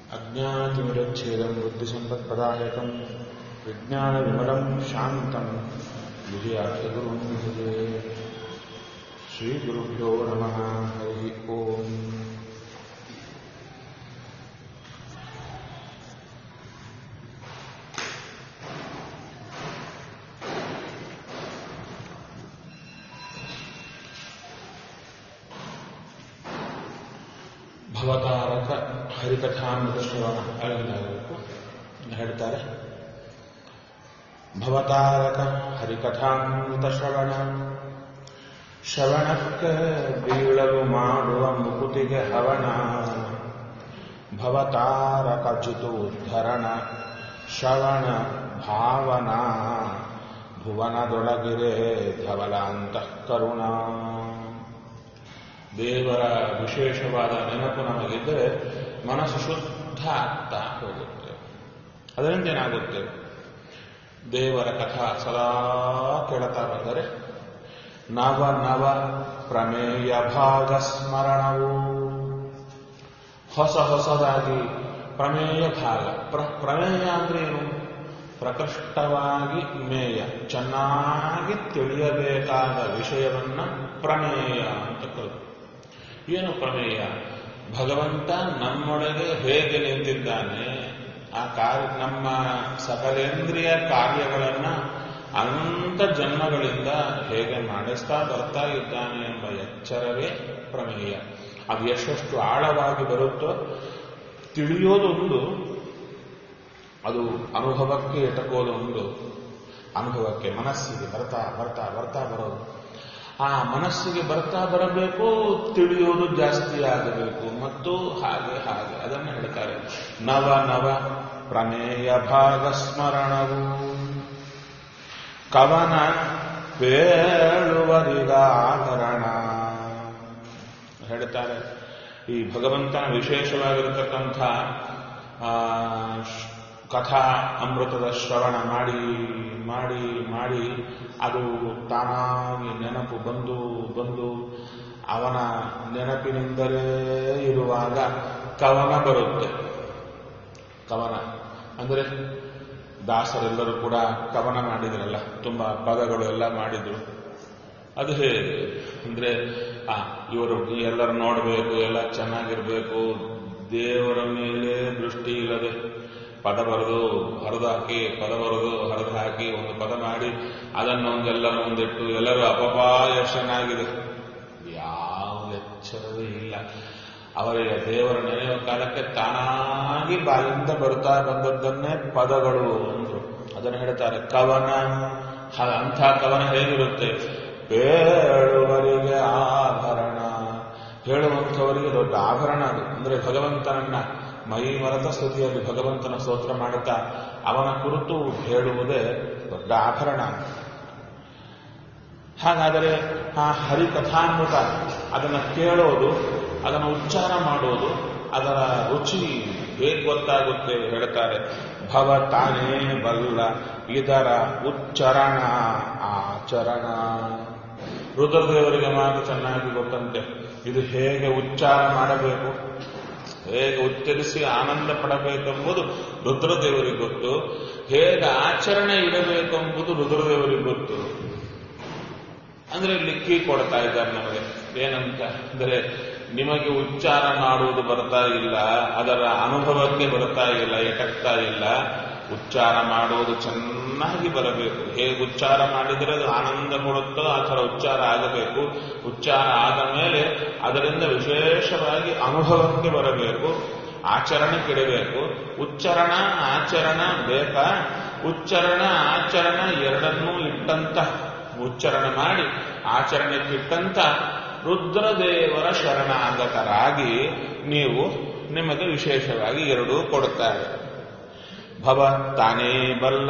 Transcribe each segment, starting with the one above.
अज्ञातिमिरच्छेदं बुद्धिसम्पत्पदायकं विज्ञानविमलं शान्तं विजयाख्यगुरुं भजे श्रीगुरुभ्यो नमः हरिः ओम् ಭವತಾರಕ ಹರಿಕಥಾಮೃತ ಶ್ರವಣ ಅಲ್ಲಿಂದಾಗಬೇಕು ಹೇಳ್ತಾರೆ ಭವತಾರಕ ಹರಿಕಥಾಮೃತ ಶ್ರವಣ ಶ್ರವಣಕ್ಕೆ ಬೀಳಲು ಮಾಡುವ ಮುಕುತಿಗೆ ಹವಣ ಭವತಾರಕ ಜಿತು ಉದ್ಧರಣ ಶ್ರವಣ ಭಾವನಾ ಭುವನದೊಳಗಿರೆ ಧವಲಾಂತಃಕರುಣ ದೇವರ ವಿಶೇಷವಾದ ನೆನಪು ನಮಗಿದ್ದರೆ ಮನಸ್ಸು ಶುದ್ಧ ಆಗ್ತಾ ಹೋಗುತ್ತೆ ಅದರಿಂದ ಏನಾಗುತ್ತೆ ದೇವರ ಕಥಾ ಸದಾ ಕೇಳ್ತಾ ಬಂದರೆ ನವ ನವ ಪ್ರಮೇಯ ಭಾಗ ಸ್ಮರಣವು ಹೊಸ ಹೊಸದಾಗಿ ಪ್ರಮೇಯ ಭಾಗ ಪ್ರ ಪ್ರಮೇಯ ಅಂದ್ರೆ ಏನು ಪ್ರಕೃಷ್ಟವಾಗಿ ಮೇಯ ಚೆನ್ನಾಗಿ ತಿಳಿಯಬೇಕಾದ ವಿಷಯವನ್ನ ಪ್ರಮೇಯ ಅಂತ ಕರೆದು ಏನು ಪ್ರಮೇಯ ಭಗವಂತ ನಮ್ಮೊಳಗೆ ಹೇಗೆ ನಿಂತಿದ್ದಾನೆ ಆ ಕಾರ್ಯ ನಮ್ಮ ಸಕಲೇಂದ್ರಿಯ ಕಾರ್ಯಗಳನ್ನ ಅನಂತ ಜನ್ಮಗಳಿಂದ ಹೇಗೆ ಮಾಡಿಸ್ತಾ ಬರ್ತಾ ಇದ್ದಾನೆ ಎಂಬ ಎಚ್ಚರವೇ ಪ್ರಮೇಯ ಅದು ಎಷ್ಟೆಷ್ಟು ಆಳವಾಗಿ ಬರುತ್ತೋ ತಿಳಿಯೋದೊಂದು ಅದು ಅನುಭವಕ್ಕೆ ಎಟಕೋದು ಒಂದು ಅನುಭವಕ್ಕೆ ಮನಸ್ಸಿಗೆ ಬರ್ತಾ ಬರ್ತಾ ಬರ್ತಾ ಬರೋದು ಆ ಮನಸ್ಸಿಗೆ ಬರ್ತಾ ಬರಬೇಕು ತಿಳಿಯೋದು ಜಾಸ್ತಿ ಆಗಬೇಕು ಮತ್ತು ಹಾಗೆ ಹಾಗೆ ಅದನ್ನು ಹೇಳ್ತಾರೆ ನವ ನವ ಪ್ರಮೇಯ ಭಾಗ ಸ್ಮರಣವು ಕವನ ಪೇಳುವರಿಗಾಭರಣ ಹೇಳ್ತಾರೆ ಈ ಭಗವಂತನ ವಿಶೇಷವಾಗಿರತಕ್ಕಂಥ ಕಥಾ ಅಮೃತದ ಶ್ರವಣ ಮಾಡಿ ಮಾಡಿ ಮಾಡಿ ಅದು ತಾನಾಗಿ ನೆನಪು ಬಂದು ಬಂದು ಅವನ ನೆನಪಿನಿಂದಲೇ ಇರುವಾಗ ಕವನ ಬರುತ್ತೆ ಕವನ ಅಂದರೆ ದಾಸರೆಲ್ಲರೂ ಕೂಡ ಕವನ ಮಾಡಿದ್ರಲ್ಲ ತುಂಬ ಪದಗಳು ಎಲ್ಲ ಮಾಡಿದ್ರು ಅದು ಹೇಗೆ ಅಂದ್ರೆ ಆ ಇವರು ಎಲ್ಲರೂ ನೋಡಬೇಕು ಎಲ್ಲ ಚೆನ್ನಾಗಿರ್ಬೇಕು ದೇವರ ಮೇಲೆ ದೃಷ್ಟಿ ಇಲ್ಲದೆ ಪದ ಬರೆದು ಹರಿದು ಹಾಕಿ ಪದ ಬರೆದು ಹರಿದು ಹಾಕಿ ಒಂದು ಪದ ಮಾಡಿ ಅದನ್ನು ಒಂದೆಲ್ಲ ಮುಂದಿಟ್ಟು ಎಲ್ಲರೂ ಅಪಪಾ ಎಷ್ಟು ಚೆನ್ನಾಗಿದೆ ಯಾವ ಎಚ್ಚರವೇ ಇಲ್ಲ ಅವರಿಗೆ ದೇವರ ನೆನೆಯುವ ಕಾಲಕ್ಕೆ ತಾನಾಗಿ ಬಾಯಿಂದ ಬರ್ತಾ ಬಂದದ್ದನ್ನೇ ಪದಗಳು ಅಂದ್ರು ಅದನ್ನು ಹೇಳ್ತಾರೆ ಕವನ ಅಂಥ ಕವನ ಹೇಗಿರುತ್ತೆ ಹೇಳುವರಿಗೆ ಆಭರಣ ಹೇಳುವಂಥವರಿಗೆ ದೊಡ್ಡ ಆಭರಣ ಅದು ಅಂದ್ರೆ ಭಗವಂತನನ್ನ ಮೈ ಮರತ ಸ್ಥಿತಿಯಲ್ಲಿ ಭಗವಂತನ ಸ್ತೋತ್ರ ಮಾಡುತ್ತಾ ಅವನ ಕುರಿತು ಹೇಳುವುದೇ ದೊಡ್ಡ ಆಭರಣ ಹಾಗಾದರೆ ಆ ಹರಿಕಥಾಮೃತ ಅದನ್ನು ಕೇಳೋದು ಅದನ್ನು ಉಚ್ಚಾರ ಮಾಡೋದು ಅದರ ರುಚಿ ಹೇಗೆ ಗೊತ್ತಾಗುತ್ತೆ ಹೇಳ್ತಾರೆ ಭವ ತಾನೇ ಬಲ್ಲ ಇದರ ಉಚ್ಚರಣ ಆಚರಣ ರುದ್ರದೇವರಿಗೆ ಮಾತ್ರ ಚೆನ್ನಾಗಿ ಗೊತ್ತಂತೆ ಇದು ಹೇಗೆ ಉಚ್ಚಾರ ಮಾಡಬೇಕು ಹೇಗೆ ಉಚ್ಚರಿಸಿ ಆನಂದ ಪಡಬೇಕೆಂಬುದು ರುದ್ರದೇವರಿಗೆ ಗೊತ್ತು ಹೇಗೆ ಆಚರಣೆ ಇರಬೇಕೆಂಬುದು ರುದ್ರದೇವರಿಗೆ ಗೊತ್ತು ಅಂದ್ರೆ ಲಿಕ್ಕಿ ಕೊಡ್ತಾ ಇದ್ದಾರೆ ನಮಗೆ ಏನಂತ ಅಂದರೆ ನಿಮಗೆ ಉಚ್ಚಾರ ಮಾಡುವುದು ಬರ್ತಾ ಇಲ್ಲ ಅದರ ಅನುಭವಕ್ಕೆ ಬರ್ತಾ ಇಲ್ಲ ಎಟಕ್ತಾ ಇಲ್ಲ ಉಚ್ಚಾರ ಮಾಡುವುದು ಚೆನ್ನಾಗಿ ಬರಬೇಕು ಹೇಗೆ ಉಚ್ಚಾರ ಮಾಡಿದರೆ ಅದು ಆನಂದ ಕೊಡುತ್ತೋ ಆ ಥರ ಉಚ್ಚಾರ ಆಗಬೇಕು ಉಚ್ಚಾರ ಆದ ಮೇಲೆ ಅದರಿಂದ ವಿಶೇಷವಾಗಿ ಅನುಭವಕ್ಕೆ ಬರಬೇಕು ಆಚರಣೆಗಿಡಬೇಕು ಉಚ್ಚರಣ ಆಚರಣ ಬೇಕಾ ಉಚ್ಚರಣ ಆಚರಣ ಎರಡನ್ನೂ ಇಟ್ಟಂತ ಉಚ್ಚರಣ ಮಾಡಿ ಆಚರಣೆಗಿಟ್ಟಂತ ರುದ್ರದೇವರ ಶರಣಾಗತರಾಗಿ ನೀವು ನಿಮಗೆ ವಿಶೇಷವಾಗಿ ಎರಡೂ ಕೊಡುತ್ತಾರೆ ಭವ ತಾನೇ ಬಲ್ಲ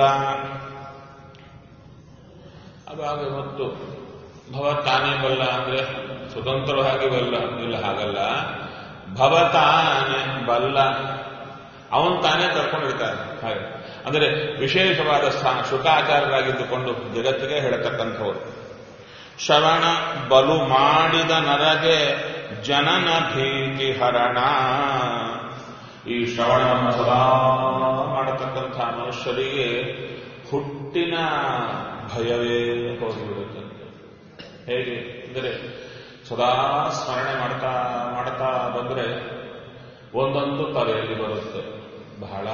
ಅವಾಗ ಮತ್ತು ಭವ ತಾನೇ ಬಲ್ಲ ಅಂದ್ರೆ ಸ್ವತಂತ್ರವಾಗಿ ಬಲ್ಲ ಇಲ್ಲ ಹಾಗಲ್ಲ ಭವ ತಾನೇ ಬಲ್ಲ ಅವನ್ ತಾನೇ ಕರ್ಕೊಂಡಿರ್ತಾನೆ ಹಾಗೆ ಅಂದರೆ ವಿಶೇಷವಾದ ಸ್ಥಾನ ಶುಕಾಚಾರ್ಯರಾಗಿದ್ದುಕೊಂಡು ಜಗತ್ತಿಗೆ ಹೇಳತಕ್ಕಂಥವ್ರು ಶ್ರವಣ ಬಲು ಮಾಡಿದ ನರಗೆ ಜನನ ಭೀತಿ ಹರಣ ಈ ಶ್ರವಣವನ್ನು ಸದಾ ಮಾಡತಕ್ಕಂಥ ಮನುಷ್ಯರಿಗೆ ಹುಟ್ಟಿನ ಭಯವೇ ಹೋಗಿಬಿಡುತ್ತಂತೆ ಹೇಗೆ ಅಂದರೆ ಸದಾ ಸ್ಮರಣೆ ಮಾಡ್ತಾ ಮಾಡ್ತಾ ಬಂದ್ರೆ ಒಂದೊಂದು ತಲೆಯಲ್ಲಿ ಬರುತ್ತೆ ಬಹಳ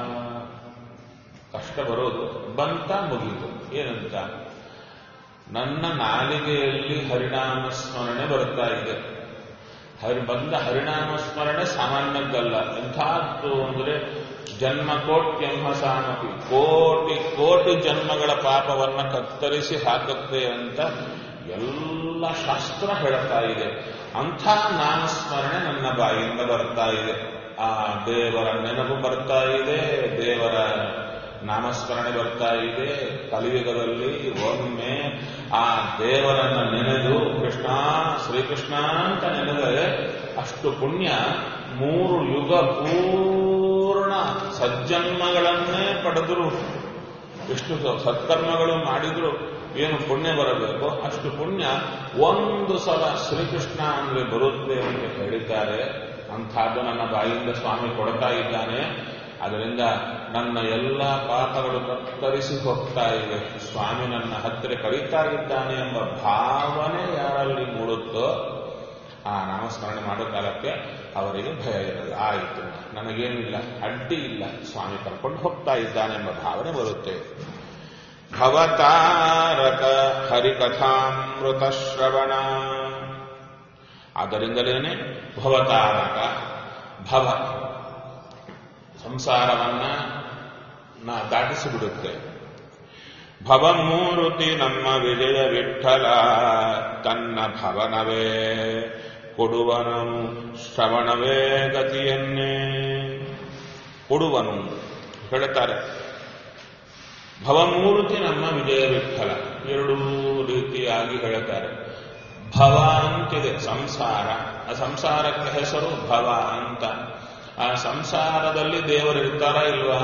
ಕಷ್ಟ ಬರೋದು ಬಂತ ಮುಗೀತು ಏನಂತ ನನ್ನ ನಾಲಿಗೆಯಲ್ಲಿ ಹರಿನಾಮ ಸ್ಮರಣೆ ಬರುತ್ತಾ ಇದೆ ಹರಿ ಬಂದ ಹರಿನಾಮ ಸ್ಮರಣೆ ಸಾಮಾನ್ಯದ್ದಲ್ಲ ಎಂಥದ್ದು ಅಂದರೆ ಜನ್ಮ ಕೋಟ್ಯಂಹಸಾನಪಿ ಕೋಟಿ ಕೋಟಿ ಜನ್ಮಗಳ ಪಾಪವನ್ನ ಕತ್ತರಿಸಿ ಹಾಕುತ್ತೆ ಅಂತ ಎಲ್ಲ ಶಾಸ್ತ್ರ ಹೇಳ್ತಾ ಇದೆ ಅಂಥ ನಾಮಸ್ಮರಣೆ ನನ್ನ ಬಾಯಿಂದ ಬರ್ತಾ ಇದೆ ಆ ದೇವರ ನೆನಪು ಬರ್ತಾ ಇದೆ ದೇವರ ನಾಮಸ್ಮರಣೆ ಬರ್ತಾ ಇದೆ ಕಲಿಯುಗದಲ್ಲಿ ಒಮ್ಮೆ ಆ ದೇವರನ್ನ ನೆನೆದು ಕೃಷ್ಣ ಶ್ರೀಕೃಷ್ಣ ಅಂತ ನೆನೆದರೆ ಅಷ್ಟು ಪುಣ್ಯ ಮೂರು ಯುಗ ಪೂರ್ಣ ಸಜ್ಜನ್ಮಗಳನ್ನೇ ಪಡೆದ್ರು ಎಷ್ಟು ಸತ್ಕರ್ಮಗಳು ಮಾಡಿದ್ರು ಏನು ಪುಣ್ಯ ಬರಬೇಕು ಅಷ್ಟು ಪುಣ್ಯ ಒಂದು ಸಲ ಶ್ರೀಕೃಷ್ಣ ಅಂದ್ರೆ ಬರುತ್ತೆ ಅಂತ ಹೇಳಿದ್ದಾರೆ ಅಂಥದ್ದು ನನ್ನ ಬಾಯಿಂದ ಸ್ವಾಮಿ ಕೊಡ್ತಾ ಇದ್ದಾನೆ ಅದರಿಂದ ನನ್ನ ಎಲ್ಲ ಪಾಪಗಳು ಕತ್ತರಿಸಿ ಹೋಗ್ತಾ ಇವೆ ಸ್ವಾಮಿ ನನ್ನ ಹತ್ತಿರ ಕರೀತಾ ಇದ್ದಾನೆ ಎಂಬ ಭಾವನೆ ಯಾರಲ್ಲಿ ಮೂಡುತ್ತೋ ಆ ನಾಮಸ್ಮರಣೆ ಮಾಡೋ ಕಾಲಕ್ಕೆ ಅವರಿಗೆ ಭಯ ಇರಲ್ಲ ಆಯಿತು ನನಗೇನಿಲ್ಲ ಅಡ್ಡಿ ಇಲ್ಲ ಸ್ವಾಮಿ ಕರ್ಕೊಂಡು ಹೋಗ್ತಾ ಇದ್ದಾನೆ ಎಂಬ ಭಾವನೆ ಬರುತ್ತೆ ಭವತಾರಕ ಹರಿಕಥಾಮೃತ ಶ್ರವಣ ಆದ್ದರಿಂದಲೇನೆ ಭವತಾರಕ ಭವ ಸಂಸಾರವನ್ನ ನಾ ದಾಟಿಸಿಬಿಡುತ್ತೆ ಭವಮೂರುತಿ ನಮ್ಮ ವಿಜಯ ವಿಠಲ ತನ್ನ ಭವನವೇ ಕೊಡುವನು ಶ್ರವಣವೇ ಗತಿಯನ್ನೇ ಕೊಡುವನು ಹೇಳುತ್ತಾರೆ ಭವಮೂರ್ತಿ ನಮ್ಮ ವಿಜಯ ವಿಠಲ ಎರಡೂ ರೀತಿಯಾಗಿ ಹೇಳುತ್ತಾರೆ ಭವ ಅಂತಿದೆ ಸಂಸಾರ ಆ ಸಂಸಾರಕ್ಕೆ ಹೆಸರು ಭವ ಅಂತ ಆ ಸಂಸಾರದಲ್ಲಿ ದೇವರು ಇರ್ತಾರ ಇಲ್ವಾ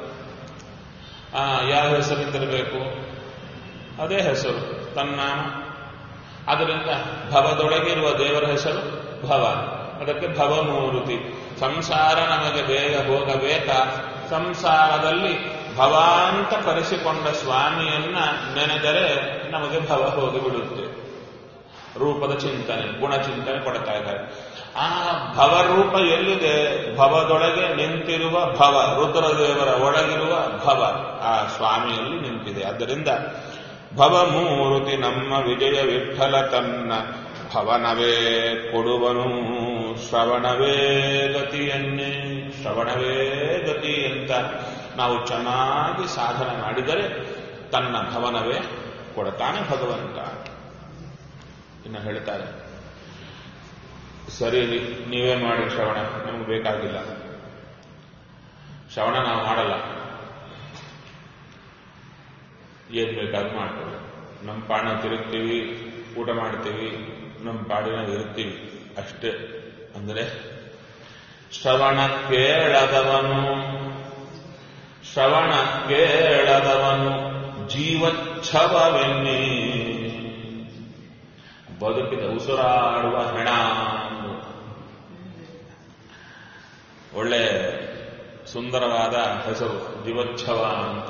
ಆ ಯಾವ ಹೆಸರಿದ್ದಿರಬೇಕು ಅದೇ ಹೆಸರು ತನ್ನಾಮ ಅದರಿಂದ ಭವದೊಳಗಿರುವ ದೇವರ ಹೆಸರು ಭವ ಅದಕ್ಕೆ ಭವಮೂರ್ತಿ ಸಂಸಾರ ನಮಗೆ ಬೇಗ ಹೋಗಬೇಕಾ ಸಂಸಾರದಲ್ಲಿ ಭವ ಅಂತ ಕರೆಸಿಕೊಂಡ ಸ್ವಾಮಿಯನ್ನ ನೆನೆದರೆ ನಮಗೆ ಭವ ಹೋಗಿಬಿಡುತ್ತೆ ರೂಪದ ಚಿಂತನೆ ಗುಣ ಚಿಂತನೆ ಕೊಡ್ತಾ ಇದ್ದಾರೆ ಆ ಭವರೂಪ ಎಲ್ಲಿದೆ ಭವದೊಳಗೆ ನಿಂತಿರುವ ಭವ ರುದ್ರದೇವರ ಒಳಗಿರುವ ಭವ ಆ ಸ್ವಾಮಿಯಲ್ಲಿ ನಿಂತಿದೆ ಆದ್ದರಿಂದ ಭವಮೂರ್ತಿ ನಮ್ಮ ವಿಜಯ ವಿಠಲ ತನ್ನ ಭವನವೇ ಕೊಡುವನು ಶ್ರವಣವೇ ಗತಿಯನ್ನೇ ಶ್ರವಣವೇ ಗತಿ ಅಂತ ನಾವು ಚೆನ್ನಾಗಿ ಸಾಧನೆ ಮಾಡಿದರೆ ತನ್ನ ಭವನವೇ ಕೊಡ್ತಾನೆ ಭಗವಂತ ಇನ್ನು ಹೇಳ್ತಾರೆ ಸರಿ ನೀವೇ ಮಾಡಿ ಶ್ರವಣ ನಮ್ಗೆ ಬೇಕಾಗಿಲ್ಲ ಶ್ರವಣ ನಾವು ಮಾಡಲ್ಲ ಏನ್ ಬೇಕಾದ್ರೂ ಮಾಡ್ಕೊಳ್ಳಿ ನಮ್ಮ ಪಾಣ ತಿರುಗ್ತೀವಿ ಊಟ ಮಾಡ್ತೀವಿ ನಮ್ಮ ಪಾಡಿನ ಇರ್ತೀವಿ ಅಷ್ಟೇ ಅಂದ್ರೆ ಶ್ರವಣ ಕೇಳದವನು ಶ್ರವಣ ಕೇಳದವನು ಜೀವಚ್ಛವವೆನ್ನಿ ಬದುಕಿದ ಉಸಿರಾಡುವ ಹೆಣ ಒಳ್ಳೆ ಸುಂದರವಾದ ಹೆಸರು ಜೀವಚ್ಛವ ಅಂತ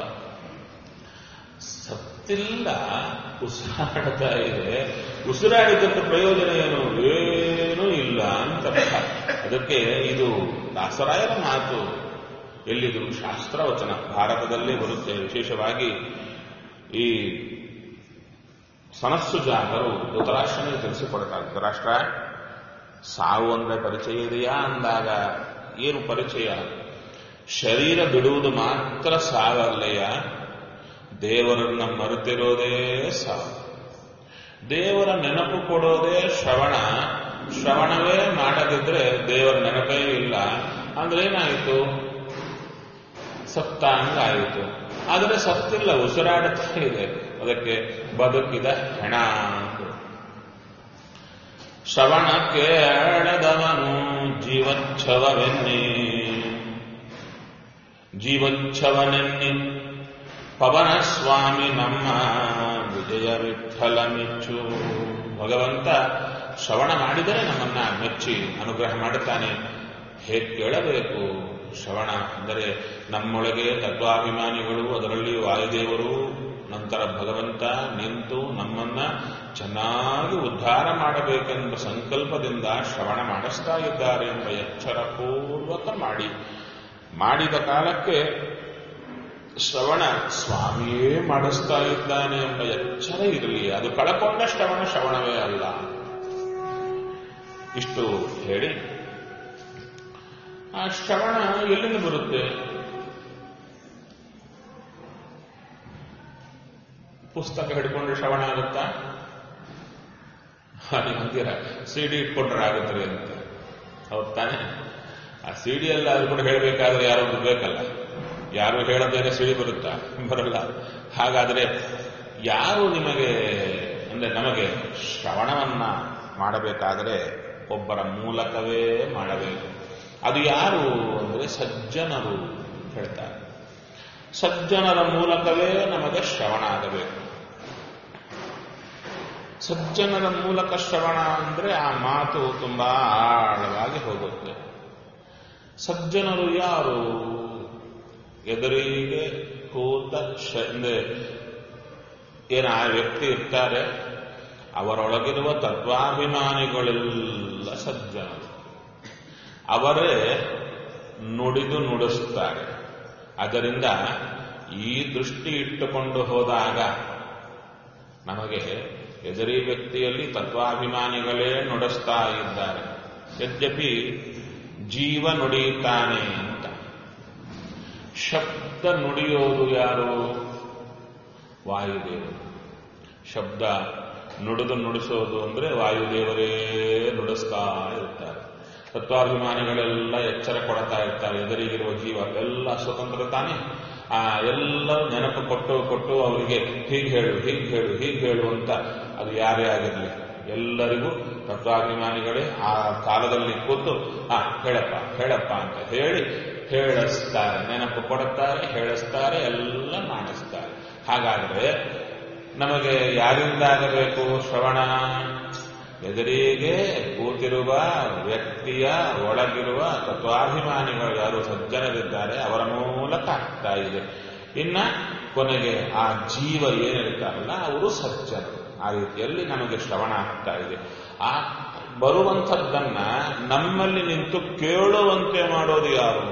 ಸತ್ತಿಲ್ಲ ಉಸಿರಾಡ್ತಾ ಇದೆ ಉಸಿರಾಡಿದಂತ ಪ್ರಯೋಜನ ಏನು ಏನೂ ಇಲ್ಲ ಅಂತ ಅದಕ್ಕೆ ಇದು ದಾಸರಾಯರ ಮಾತು ಎಲ್ಲಿದು ಶಾಸ್ತ್ರವಚನ ಭಾರತದಲ್ಲೇ ಬರುತ್ತೆ ವಿಶೇಷವಾಗಿ ಈ ಸನಸ್ಸು ಜಾಗರು ಧೃತರಾಷ್ಟ್ರನಿಗೆ ತಿಳಿಸಿಕೊಡ್ತಾರೆ ಧೃತರಾಷ್ಟ್ರ ಸಾವು ಅಂದ್ರೆ ಪರಿಚಯ ಇದೆಯಾ ಅಂದಾಗ ಏನು ಪರಿಚಯ ಶರೀರ ಬಿಡುವುದು ಮಾತ್ರ ಸಾವಲ್ಲಯ್ಯ ದೇವರನ್ನ ಮರೆತಿರೋದೇ ಸಾವು ದೇವರ ನೆನಪು ಕೊಡೋದೇ ಶ್ರವಣ ಶ್ರವಣವೇ ಮಾಡದಿದ್ರೆ ದೇವರ ನೆನಪೇ ಇಲ್ಲ ಅಂದ್ರೆ ಏನಾಯಿತು ಸತ್ತ ಹಂಗಾಯಿತು ಆದರೆ ಸತ್ತಿಲ್ಲ ಉಸಿರಾಡುತ್ತಾ ಇದೆ ಅದಕ್ಕೆ ಬದುಕಿದ ಹೆಣ ಅಂತ ಶ್ರವಣ ಕೇಳದವನು ಜೀವಚ್ಛವವೆನ್ನಿ ಜೀವಚ್ಛವನೆನ್ನಿ ಪವನ ಸ್ವಾಮಿ ನಮ್ಮ ವಿಜಯ ವಿಠಲ ಮೆಚ್ಚು ಭಗವಂತ ಶ್ರವಣ ಮಾಡಿದರೆ ನಮ್ಮನ್ನ ಮೆಚ್ಚಿ ಅನುಗ್ರಹ ಮಾಡುತ್ತಾನೆ ಹೇಗೆ ಕೇಳಬೇಕು ಶ್ರವಣ ಅಂದರೆ ನಮ್ಮೊಳಗೆ ತತ್ವಾಭಿಮಾನಿಗಳು ಅದರಲ್ಲಿ ವಾಯುದೇವರು ನಂತರ ಭಗವಂತ ನಿಂತು ನಮ್ಮನ್ನ ಚೆನ್ನಾಗಿ ಉದ್ಧಾರ ಮಾಡಬೇಕೆಂಬ ಸಂಕಲ್ಪದಿಂದ ಶ್ರವಣ ಮಾಡಿಸ್ತಾ ಇದ್ದಾರೆ ಎಂಬ ಎಚ್ಚರಪೂರ್ವಕ ಮಾಡಿ ಮಾಡಿದ ಕಾಲಕ್ಕೆ ಶ್ರವಣ ಸ್ವಾಮಿಯೇ ಮಾಡಿಸ್ತಾ ಇದ್ದಾನೆ ಎಂಬ ಎಚ್ಚರ ಇರಲಿ ಅದು ಕಳಕೊಂಡ ಶ್ರವಣ ಶ್ರವಣವೇ ಅಲ್ಲ ಇಷ್ಟು ಹೇಳಿ ಆ ಶ್ರವಣ ಎಲ್ಲಿಂದ ಬರುತ್ತೆ ಪುಸ್ತಕ ಹಿಡ್ಕೊಂಡ್ರೆ ಶ್ರವಣ ಆಗುತ್ತಾ ನೀವು ಅಂತೀರ ಸಿ ಡಿ ಇಟ್ಕೊಂಡ್ರೆ ಆಗುತ್ತದೆ ಅಂತ ಹೌದು ತಾನೆ ಆ ಸಿ ಡಿ ಎಲ್ಲ ಅದು ಕೂಡ ಹೇಳಬೇಕಾದ್ರೆ ಯಾರೋ ಒಬ್ರು ಬೇಕಲ್ಲ ಯಾರು ಹೇಳದೇನೆ ಸಿಡಿ ಬರುತ್ತಾ ಬರಲ್ಲ ಹಾಗಾದರೆ ಯಾರು ನಿಮಗೆ ಅಂದ್ರೆ ನಮಗೆ ಶ್ರವಣವನ್ನ ಮಾಡಬೇಕಾದರೆ ಒಬ್ಬರ ಮೂಲಕವೇ ಮಾಡಬೇಕು ಅದು ಯಾರು ಅಂದ್ರೆ ಸಜ್ಜನರು ಹೇಳ್ತಾರೆ ಸಜ್ಜನರ ಮೂಲಕವೇ ನಮಗೆ ಶ್ರವಣ ಆಗಬೇಕು ಸಜ್ಜನರ ಮೂಲಕ ಶ್ರವಣ ಅಂದ್ರೆ ಆ ಮಾತು ತುಂಬಾ ಆಳವಾಗಿ ಹೋಗುತ್ತೆ ಸಜ್ಜನರು ಯಾರು ಎದುರಿಗೆ ಕೂತ ಅಂದ್ರೆ ಏನು ಆ ವ್ಯಕ್ತಿ ಇರ್ತಾರೆ ಅವರೊಳಗಿರುವ ತತ್ವಾಭಿಮಾನಿಗಳೆಲ್ಲ ಸಜ್ಜನರು ಅವರೇ ನುಡಿದು ನುಡಿಸುತ್ತಾರೆ ಅದರಿಂದ ಈ ದೃಷ್ಟಿ ಇಟ್ಟುಕೊಂಡು ಹೋದಾಗ ನಮಗೆ ಎದುರಿ ವ್ಯಕ್ತಿಯಲ್ಲಿ ತತ್ವಾಭಿಮಾನಿಗಳೇ ನುಡಿಸ್ತಾ ಇದ್ದಾರೆ ಯದ್ಯಪಿ ಜೀವ ನುಡಿಯುತ್ತಾನೆ ಅಂತ ಶಬ್ದ ನುಡಿಯೋದು ಯಾರು ವಾಯುದೇವರು ಶಬ್ದ ನುಡಿದು ನುಡಿಸೋದು ಅಂದ್ರೆ ವಾಯುದೇವರೇ ನುಡಿಸ್ತಾ ಇರ್ತಾರೆ ತತ್ವಾಭಿಮಾನಿಗಳೆಲ್ಲ ಎಚ್ಚರ ಕೊಡ್ತಾ ಇರ್ತಾರೆ ಎದುರಿಗಿರುವ ಜೀವ ಎಲ್ಲ ಸ್ವತಂತ್ರ ತಾನೇ ಆ ಎಲ್ಲ ನೆನಪು ಕೊಟ್ಟು ಕೊಟ್ಟು ಅವರಿಗೆ ಹೀಗೆ ಹೇಳು ಹೀಗೆ ಹೇಳು ಹೀಗೆ ಹೇಳು ಅಂತ ಅದು ಯಾರೇ ಆಗಿರಲಿ ಎಲ್ಲರಿಗೂ ತತ್ವಾಭಿಮಾನಿಗಳೇ ಆ ಕಾಲದಲ್ಲಿ ಕೂತು ಆ ಹೇಳಪ್ಪ ಹೇಳಪ್ಪ ಅಂತ ಹೇಳಿ ಹೇಳಿಸ್ತಾರೆ ನೆನಪು ಕೊಡುತ್ತಾರೆ ಹೇಳಿಸ್ತಾರೆ ಎಲ್ಲ ಮಾಡಿಸ್ತಾರೆ ಹಾಗಾದ್ರೆ ನಮಗೆ ಯಾರಿಂದಾಗಬೇಕು ಶ್ರವಣ ಎದುರಿಗೆ ಕೂತಿರುವ ವ್ಯಕ್ತಿಯ ಒಳಗಿರುವ ತತ್ವಾಭಿಮಾನಿಗಳು ಯಾರು ಸಜ್ಜನರಿದ್ದಾರೆ ಅವರ ಮೂಲಕ ಆಗ್ತಾ ಇದೆ ಇನ್ನ ಕೊನೆಗೆ ಆ ಜೀವ ಏನಿರ್ತಾರಲ್ಲ ಅವರು ಸಜ್ಜನರು ಆ ರೀತಿಯಲ್ಲಿ ನಮಗೆ ಶ್ರವಣ ಆಗ್ತಾ ಇದೆ ಆ ಬರುವಂಥದ್ದನ್ನ ನಮ್ಮಲ್ಲಿ ನಿಂತು ಕೇಳುವಂತೆ ಮಾಡೋದು ಯಾರು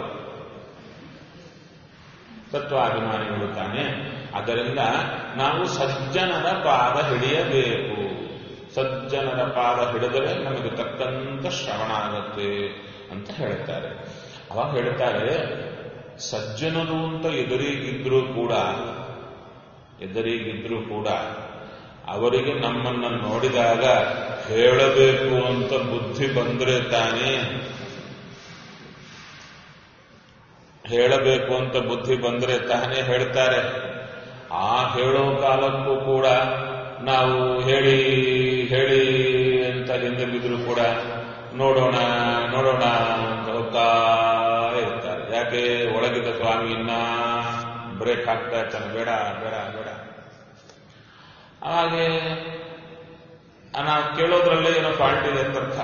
ತತ್ವಾಭಿಮಾನಿಗಳು ತಾನೆ ಅದರಿಂದ ನಾವು ಸಜ್ಜನರ ಪಾದ ಹಿಡಿಯಬೇಕು ಸಜ್ಜನರ ಪಾದ ಹಿಡಿದರೆ ನಮಗೆ ತಕ್ಕಂತ ಶ್ರವಣ ಆಗುತ್ತೆ ಅಂತ ಹೇಳ್ತಾರೆ ಅವಾಗ ಹೇಳ್ತಾರೆ ಸಜ್ಜನರು ಅಂತ ಎದುರಿಗಿದ್ರೂ ಕೂಡ ಎದುರಿಗಿದ್ರೂ ಕೂಡ ಅವರಿಗೆ ನಮ್ಮನ್ನ ನೋಡಿದಾಗ ಹೇಳಬೇಕು ಅಂತ ಬುದ್ಧಿ ಬಂದ್ರೆ ತಾನೇ ಹೇಳಬೇಕು ಅಂತ ಬುದ್ಧಿ ಬಂದ್ರೆ ತಾನೇ ಹೇಳ್ತಾರೆ ಆ ಹೇಳೋ ಕಾಲಕ್ಕೂ ಕೂಡ ನಾವು ಹೇಳಿ ಹೇಳಿ ಅಂತ ಹಿಂದೆ ಬಿದ್ರು ಕೂಡ ನೋಡೋಣ ನೋಡೋಣ ಅಂತ ಹೋಗ್ತಾ ಇರ್ತಾರೆ ಯಾಕೆ ಒಳಗಿದ್ದ ಸ್ವಾಮಿ ಇನ್ನ ಬ್ರೇಕ್ ಹಾಕ್ತಾ ಇರ್ತಾನೆ ಬೇಡ ಬೇಡ ಬೇಡ ಹಾಗೆ ನಾವು ಕೇಳೋದ್ರಲ್ಲೇ ಏನೋ ಫಾಲ್ಟ್ ಇದೆ ಅಂತ ಅರ್ಥ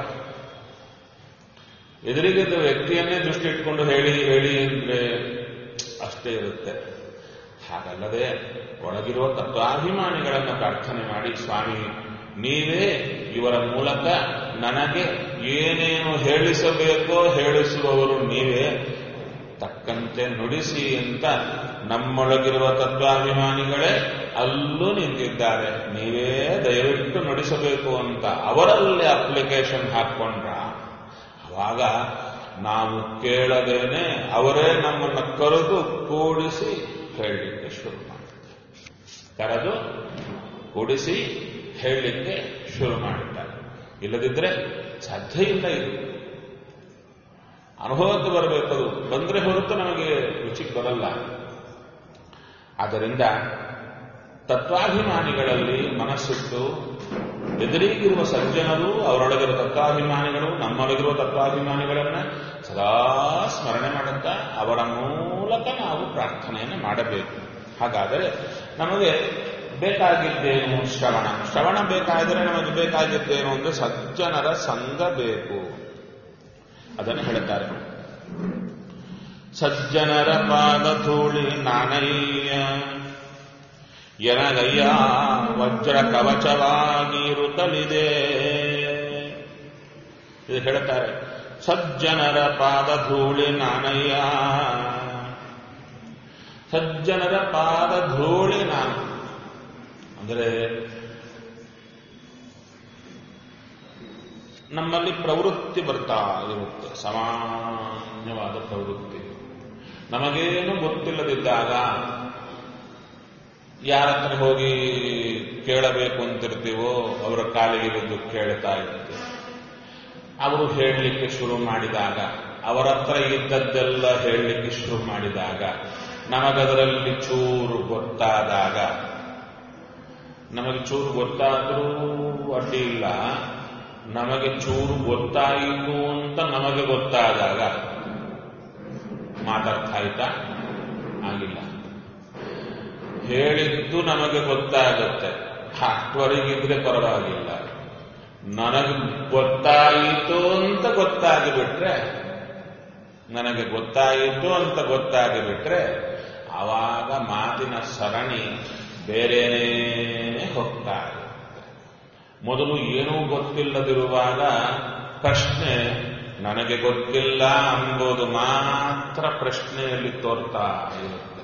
ಎದುರಿಗಿದ್ದ ವ್ಯಕ್ತಿಯನ್ನೇ ದೃಷ್ಟಿ ಇಟ್ಕೊಂಡು ಹೇಳಿ ಹೇಳಿ ಅಂದ್ರೆ ಅಷ್ಟೇ ಇರುತ್ತೆ ಹಾಗಲ್ಲದೆ ಒಳಗಿರುವ ತತ್ವಾಭಿಮಾನಿಗಳನ್ನು ಪ್ರಾರ್ಥನೆ ಮಾಡಿ ಸ್ವಾಮಿ ನೀವೇ ಇವರ ಮೂಲಕ ನನಗೆ ಏನೇನು ಹೇಳಿಸಬೇಕೋ ಹೇಳಿಸುವವರು ನೀವೇ ತಕ್ಕಂತೆ ನುಡಿಸಿ ಅಂತ ನಮ್ಮೊಳಗಿರುವ ತತ್ವಾಭಿಮಾನಿಗಳೇ ಅಲ್ಲೂ ನಿಂತಿದ್ದಾರೆ ನೀವೇ ದಯವಿಟ್ಟು ನುಡಿಸಬೇಕು ಅಂತ ಅವರಲ್ಲೇ ಅಪ್ಲಿಕೇಶನ್ ಹಾಕೊಂಡ್ರ ಅವಾಗ ನಾವು ಕೇಳದೇನೆ ಅವರೇ ನಮ್ಮನ್ನು ಕರೆದು ಕೂಡಿಸಿ ಹೇಳಲಿಕ್ಕೆ ಶುರು ಮಾಡುತ್ತಾರೆ ಕರೆದು ಕೂಡಿಸಿ ಹೇಳಲಿಕ್ಕೆ ಶುರು ಮಾಡುತ್ತಾರೆ ಇಲ್ಲದಿದ್ದರೆ ಸಾಧ್ಯ ಇಲ್ಲ ಇದು ಅನುಭವಕ್ಕೆ ಬರಬೇಕದು ಬಂದ್ರೆ ಹೊರತು ನಮಗೆ ರುಚಿಗೆ ಬರಲ್ಲ ಆದ್ದರಿಂದ ತತ್ವಾಭಿಮಾನಿಗಳಲ್ಲಿ ಮನಸ್ಸಿಟ್ಟು ಎದುರಿಗಿರುವ ಸಜ್ಜನರು ಅವರೊಳಗಿರುವ ತತ್ವಾಭಿಮಾನಿಗಳು ನಮ್ಮೊಳಗಿರುವ ತತ್ವಾಭಿಮಾನಿಗಳನ್ನ ಸದಾ ಸ್ಮರಣೆ ಮಾಡುತ್ತಾ ಅವರ ಮೂಲಕ ನಾವು ಪ್ರಾರ್ಥನೆಯನ್ನು ಮಾಡಬೇಕು ಹಾಗಾದರೆ ನಮಗೆ ಬೇಕಾಗಿದ್ದೇನು ಶ್ರವಣ ಶ್ರವಣ ಬೇಕಾದರೆ ನಮಗೆ ಬೇಕಾಗಿದ್ದೇನು ಅಂದ್ರೆ ಸಜ್ಜನರ ಸಂಘ ಬೇಕು ಅದನ್ನು ಹೇಳ್ತಾರೆ ಸಜ್ಜನರ ಪಾದ ಧೂಳಿ ನಾನಯ್ಯ ಎನಗಯ್ಯ ವಜ್ರ ಕವಚವಾಗಿರುತ್ತಲಿದೆ ಇದು ಹೇಳ್ತಾರೆ ಸಜ್ಜನರ ಪಾದ ಧೂಳಿ ನಾನಯ್ಯ ಸಜ್ಜನರ ಪಾದ ಧೂಳಿ ನಾನು ಅಂದರೆ ನಮ್ಮಲ್ಲಿ ಪ್ರವೃತ್ತಿ ಬರ್ತಾ ಇರುತ್ತೆ ಸಾಮಾನ್ಯವಾದ ಪ್ರವೃತ್ತಿ ನಮಗೇನು ಗೊತ್ತಿಲ್ಲದಿದ್ದಾಗ ಯಾರ ಹತ್ರ ಹೋಗಿ ಕೇಳಬೇಕು ಅಂತಿರ್ತೀವೋ ಅವರ ಕಾಲಿಗೆ ಬಿದ್ದು ಕೇಳ್ತಾ ಇರ್ತೀವಿ ಅವರು ಹೇಳಲಿಕ್ಕೆ ಶುರು ಮಾಡಿದಾಗ ಅವರ ಹತ್ರ ಇದ್ದದ್ದೆಲ್ಲ ಹೇಳಲಿಕ್ಕೆ ಶುರು ಮಾಡಿದಾಗ ನಮಗದರಲ್ಲಿ ಚೂರು ಗೊತ್ತಾದಾಗ ನಮಗೆ ಚೂರು ಗೊತ್ತಾದರೂ ಅಡ್ಡಿ ಇಲ್ಲ ನಮಗೆ ಚೂರು ಗೊತ್ತಾಯಿತು ಅಂತ ನಮಗೆ ಗೊತ್ತಾದಾಗ ಮಾತಾಡ್ತಾ ಆಯ್ತಾ ಆಗಿಲ್ಲ ಹೇಳಿದ್ದು ನಮಗೆ ಗೊತ್ತಾಗುತ್ತೆ ಅಷ್ಟವರೆಗಿದ್ರೆ ಪರವಾಗಿಲ್ಲ ನನಗೆ ಗೊತ್ತಾಯಿತು ಅಂತ ಗೊತ್ತಾಗಿಬಿಟ್ರೆ ನನಗೆ ಗೊತ್ತಾಯಿತು ಅಂತ ಗೊತ್ತಾಗಿಬಿಟ್ರೆ ಆವಾಗ ಮಾತಿನ ಸರಣಿ ಬೇರೆನೇ ಹೋಗ್ತಾ ಇರುತ್ತೆ ಮೊದಲು ಏನೂ ಗೊತ್ತಿಲ್ಲದಿರುವಾಗ ಪ್ರಶ್ನೆ ನನಗೆ ಗೊತ್ತಿಲ್ಲ ಅಂಬೋದು ಮಾತ್ರ ಪ್ರಶ್ನೆಯಲ್ಲಿ ತೋರ್ತಾ ಇರುತ್ತೆ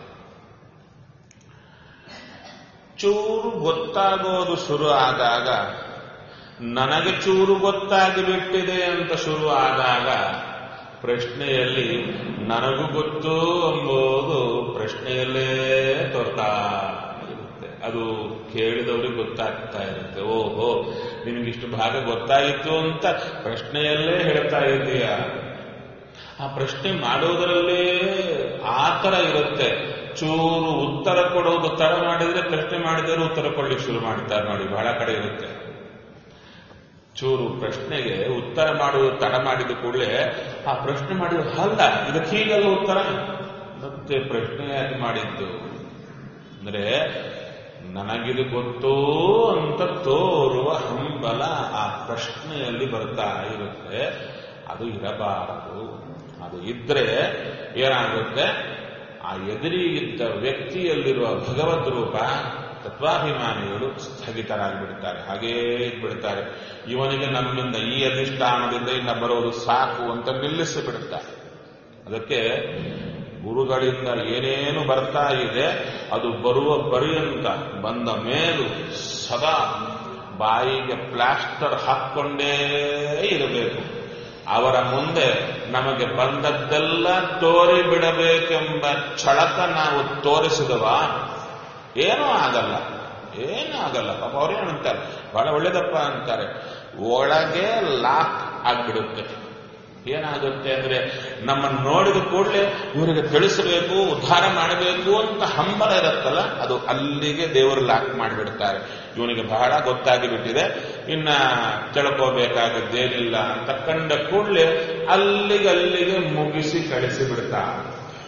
ಚೂರು ಗೊತ್ತಾಗೋದು ಶುರು ಆದಾಗ ನನಗೆ ಚೂರು ಗೊತ್ತಾಗಿ ಬಿಟ್ಟಿದೆ ಅಂತ ಶುರು ಆದಾಗ ಪ್ರಶ್ನೆಯಲ್ಲಿ ನನಗೂ ಗೊತ್ತು ಎಂಬುದು ಪ್ರಶ್ನೆಯಲ್ಲೇ ತೋರ್ತಾ ಇರುತ್ತೆ ಅದು ಕೇಳಿದವ್ರಿಗೆ ಗೊತ್ತಾಗ್ತಾ ಇರುತ್ತೆ ಓಹೋ ನಿನಗಿಷ್ಟು ಭಾಗ ಗೊತ್ತಾಯಿತು ಅಂತ ಪ್ರಶ್ನೆಯಲ್ಲೇ ಹೇಳ್ತಾ ಇದೀಯ ಆ ಪ್ರಶ್ನೆ ಮಾಡೋದರಲ್ಲೇ ಆ ಥರ ಇರುತ್ತೆ ಚೂರು ಉತ್ತರ ಕೊಡೋದು ತಡ ಮಾಡಿದ್ರೆ ಪ್ರಶ್ನೆ ಮಾಡಿದರೆ ಉತ್ತರ ಕೊಡ್ಲಿಕ್ಕೆ ಶುರು ಮಾಡ್ತಾರೆ ನೋಡಿ ಬಹಳ ಕಡೆ ಇರುತ್ತೆ ಚೂರು ಪ್ರಶ್ನೆಗೆ ಉತ್ತರ ಮಾಡುವುದು ತಡ ಮಾಡಿದ ಕೂಡಲೇ ಆ ಪ್ರಶ್ನೆ ಮಾಡಿದ ಅಲ್ಲ ಇದಕ್ಕೆ ಹೀಗಲ್ಲ ಉತ್ತರ ಮತ್ತೆ ಪ್ರಶ್ನೆ ಯಾಕೆ ಮಾಡಿದ್ದು ಅಂದ್ರೆ ನನಗಿದು ಗೊತ್ತೋ ಅಂತ ತೋರುವ ಹಂಬಲ ಆ ಪ್ರಶ್ನೆಯಲ್ಲಿ ಬರ್ತಾ ಇರುತ್ತೆ ಅದು ಇರಬಾರದು ಅದು ಇದ್ರೆ ಏನಾಗುತ್ತೆ ಆ ಎದುರಿಗಿದ್ದ ವ್ಯಕ್ತಿಯಲ್ಲಿರುವ ಭಗವದ್ ರೂಪ ತತ್ವಾಭಿಮಾನಿಗಳು ಸ್ಥಗಿತರಾಗಿಬಿಡ್ತಾರೆ ಹಾಗೇ ಬಿಡ್ತಾರೆ ಇವನಿಗೆ ನಮ್ಮಿಂದ ಈ ಅಧಿಷ್ಠಾನದಿಂದ ಇನ್ನ ಬರೋದು ಸಾಕು ಅಂತ ನಿಲ್ಲಿಸಿ ಬಿಡುತ್ತಾರೆ ಅದಕ್ಕೆ ಗುರುಗಳಿಂದ ಏನೇನು ಬರ್ತಾ ಇದೆ ಅದು ಬರುವ ಪರ್ಯಂತ ಬಂದ ಮೇಲೂ ಸದಾ ಬಾಯಿಗೆ ಪ್ಲಾಸ್ಟರ್ ಹಾಕ್ಕೊಂಡೇ ಇರಬೇಕು ಅವರ ಮುಂದೆ ನಮಗೆ ಬಂದದ್ದೆಲ್ಲ ತೋರಿ ಬಿಡಬೇಕೆಂಬ ಛಳಕ ನಾವು ತೋರಿಸಿದವ ಏನೂ ಆಗಲ್ಲ ಏನೂ ಆಗಲ್ಲ ಪಾಪ ಅವ್ರೇನು ಅಂತಾರೆ ಬಹಳ ಒಳ್ಳೇದಪ್ಪ ಅಂತಾರೆ ಒಳಗೆ ಲಾಕ್ ಆಗ್ಬಿಡುತ್ತೆ ಏನಾಗುತ್ತೆ ಅಂದ್ರೆ ನಮ್ಮನ್ನು ನೋಡಿದ ಕೂಡಲೇ ಇವರಿಗೆ ತಿಳಿಸಬೇಕು ಉದ್ಧಾರ ಮಾಡಬೇಕು ಅಂತ ಹಂಬಲ ಇರುತ್ತಲ್ಲ ಅದು ಅಲ್ಲಿಗೆ ದೇವರು ಲಾಕ್ ಮಾಡಿಬಿಡ್ತಾರೆ ಇವನಿಗೆ ಬಹಳ ಗೊತ್ತಾಗಿ ಬಿಟ್ಟಿದೆ ಇನ್ನ ತಿಳ್ಕೋಬೇಕಾಗದ್ದೇನಿಲ್ಲ ಅಂತ ಕಂಡ ಕೂಡಲೇ ಅಲ್ಲಿಗೆ ಅಲ್ಲಿಗೆ ಮುಗಿಸಿ ಕಳಿಸಿ ಬಿಡ್ತಾರೆ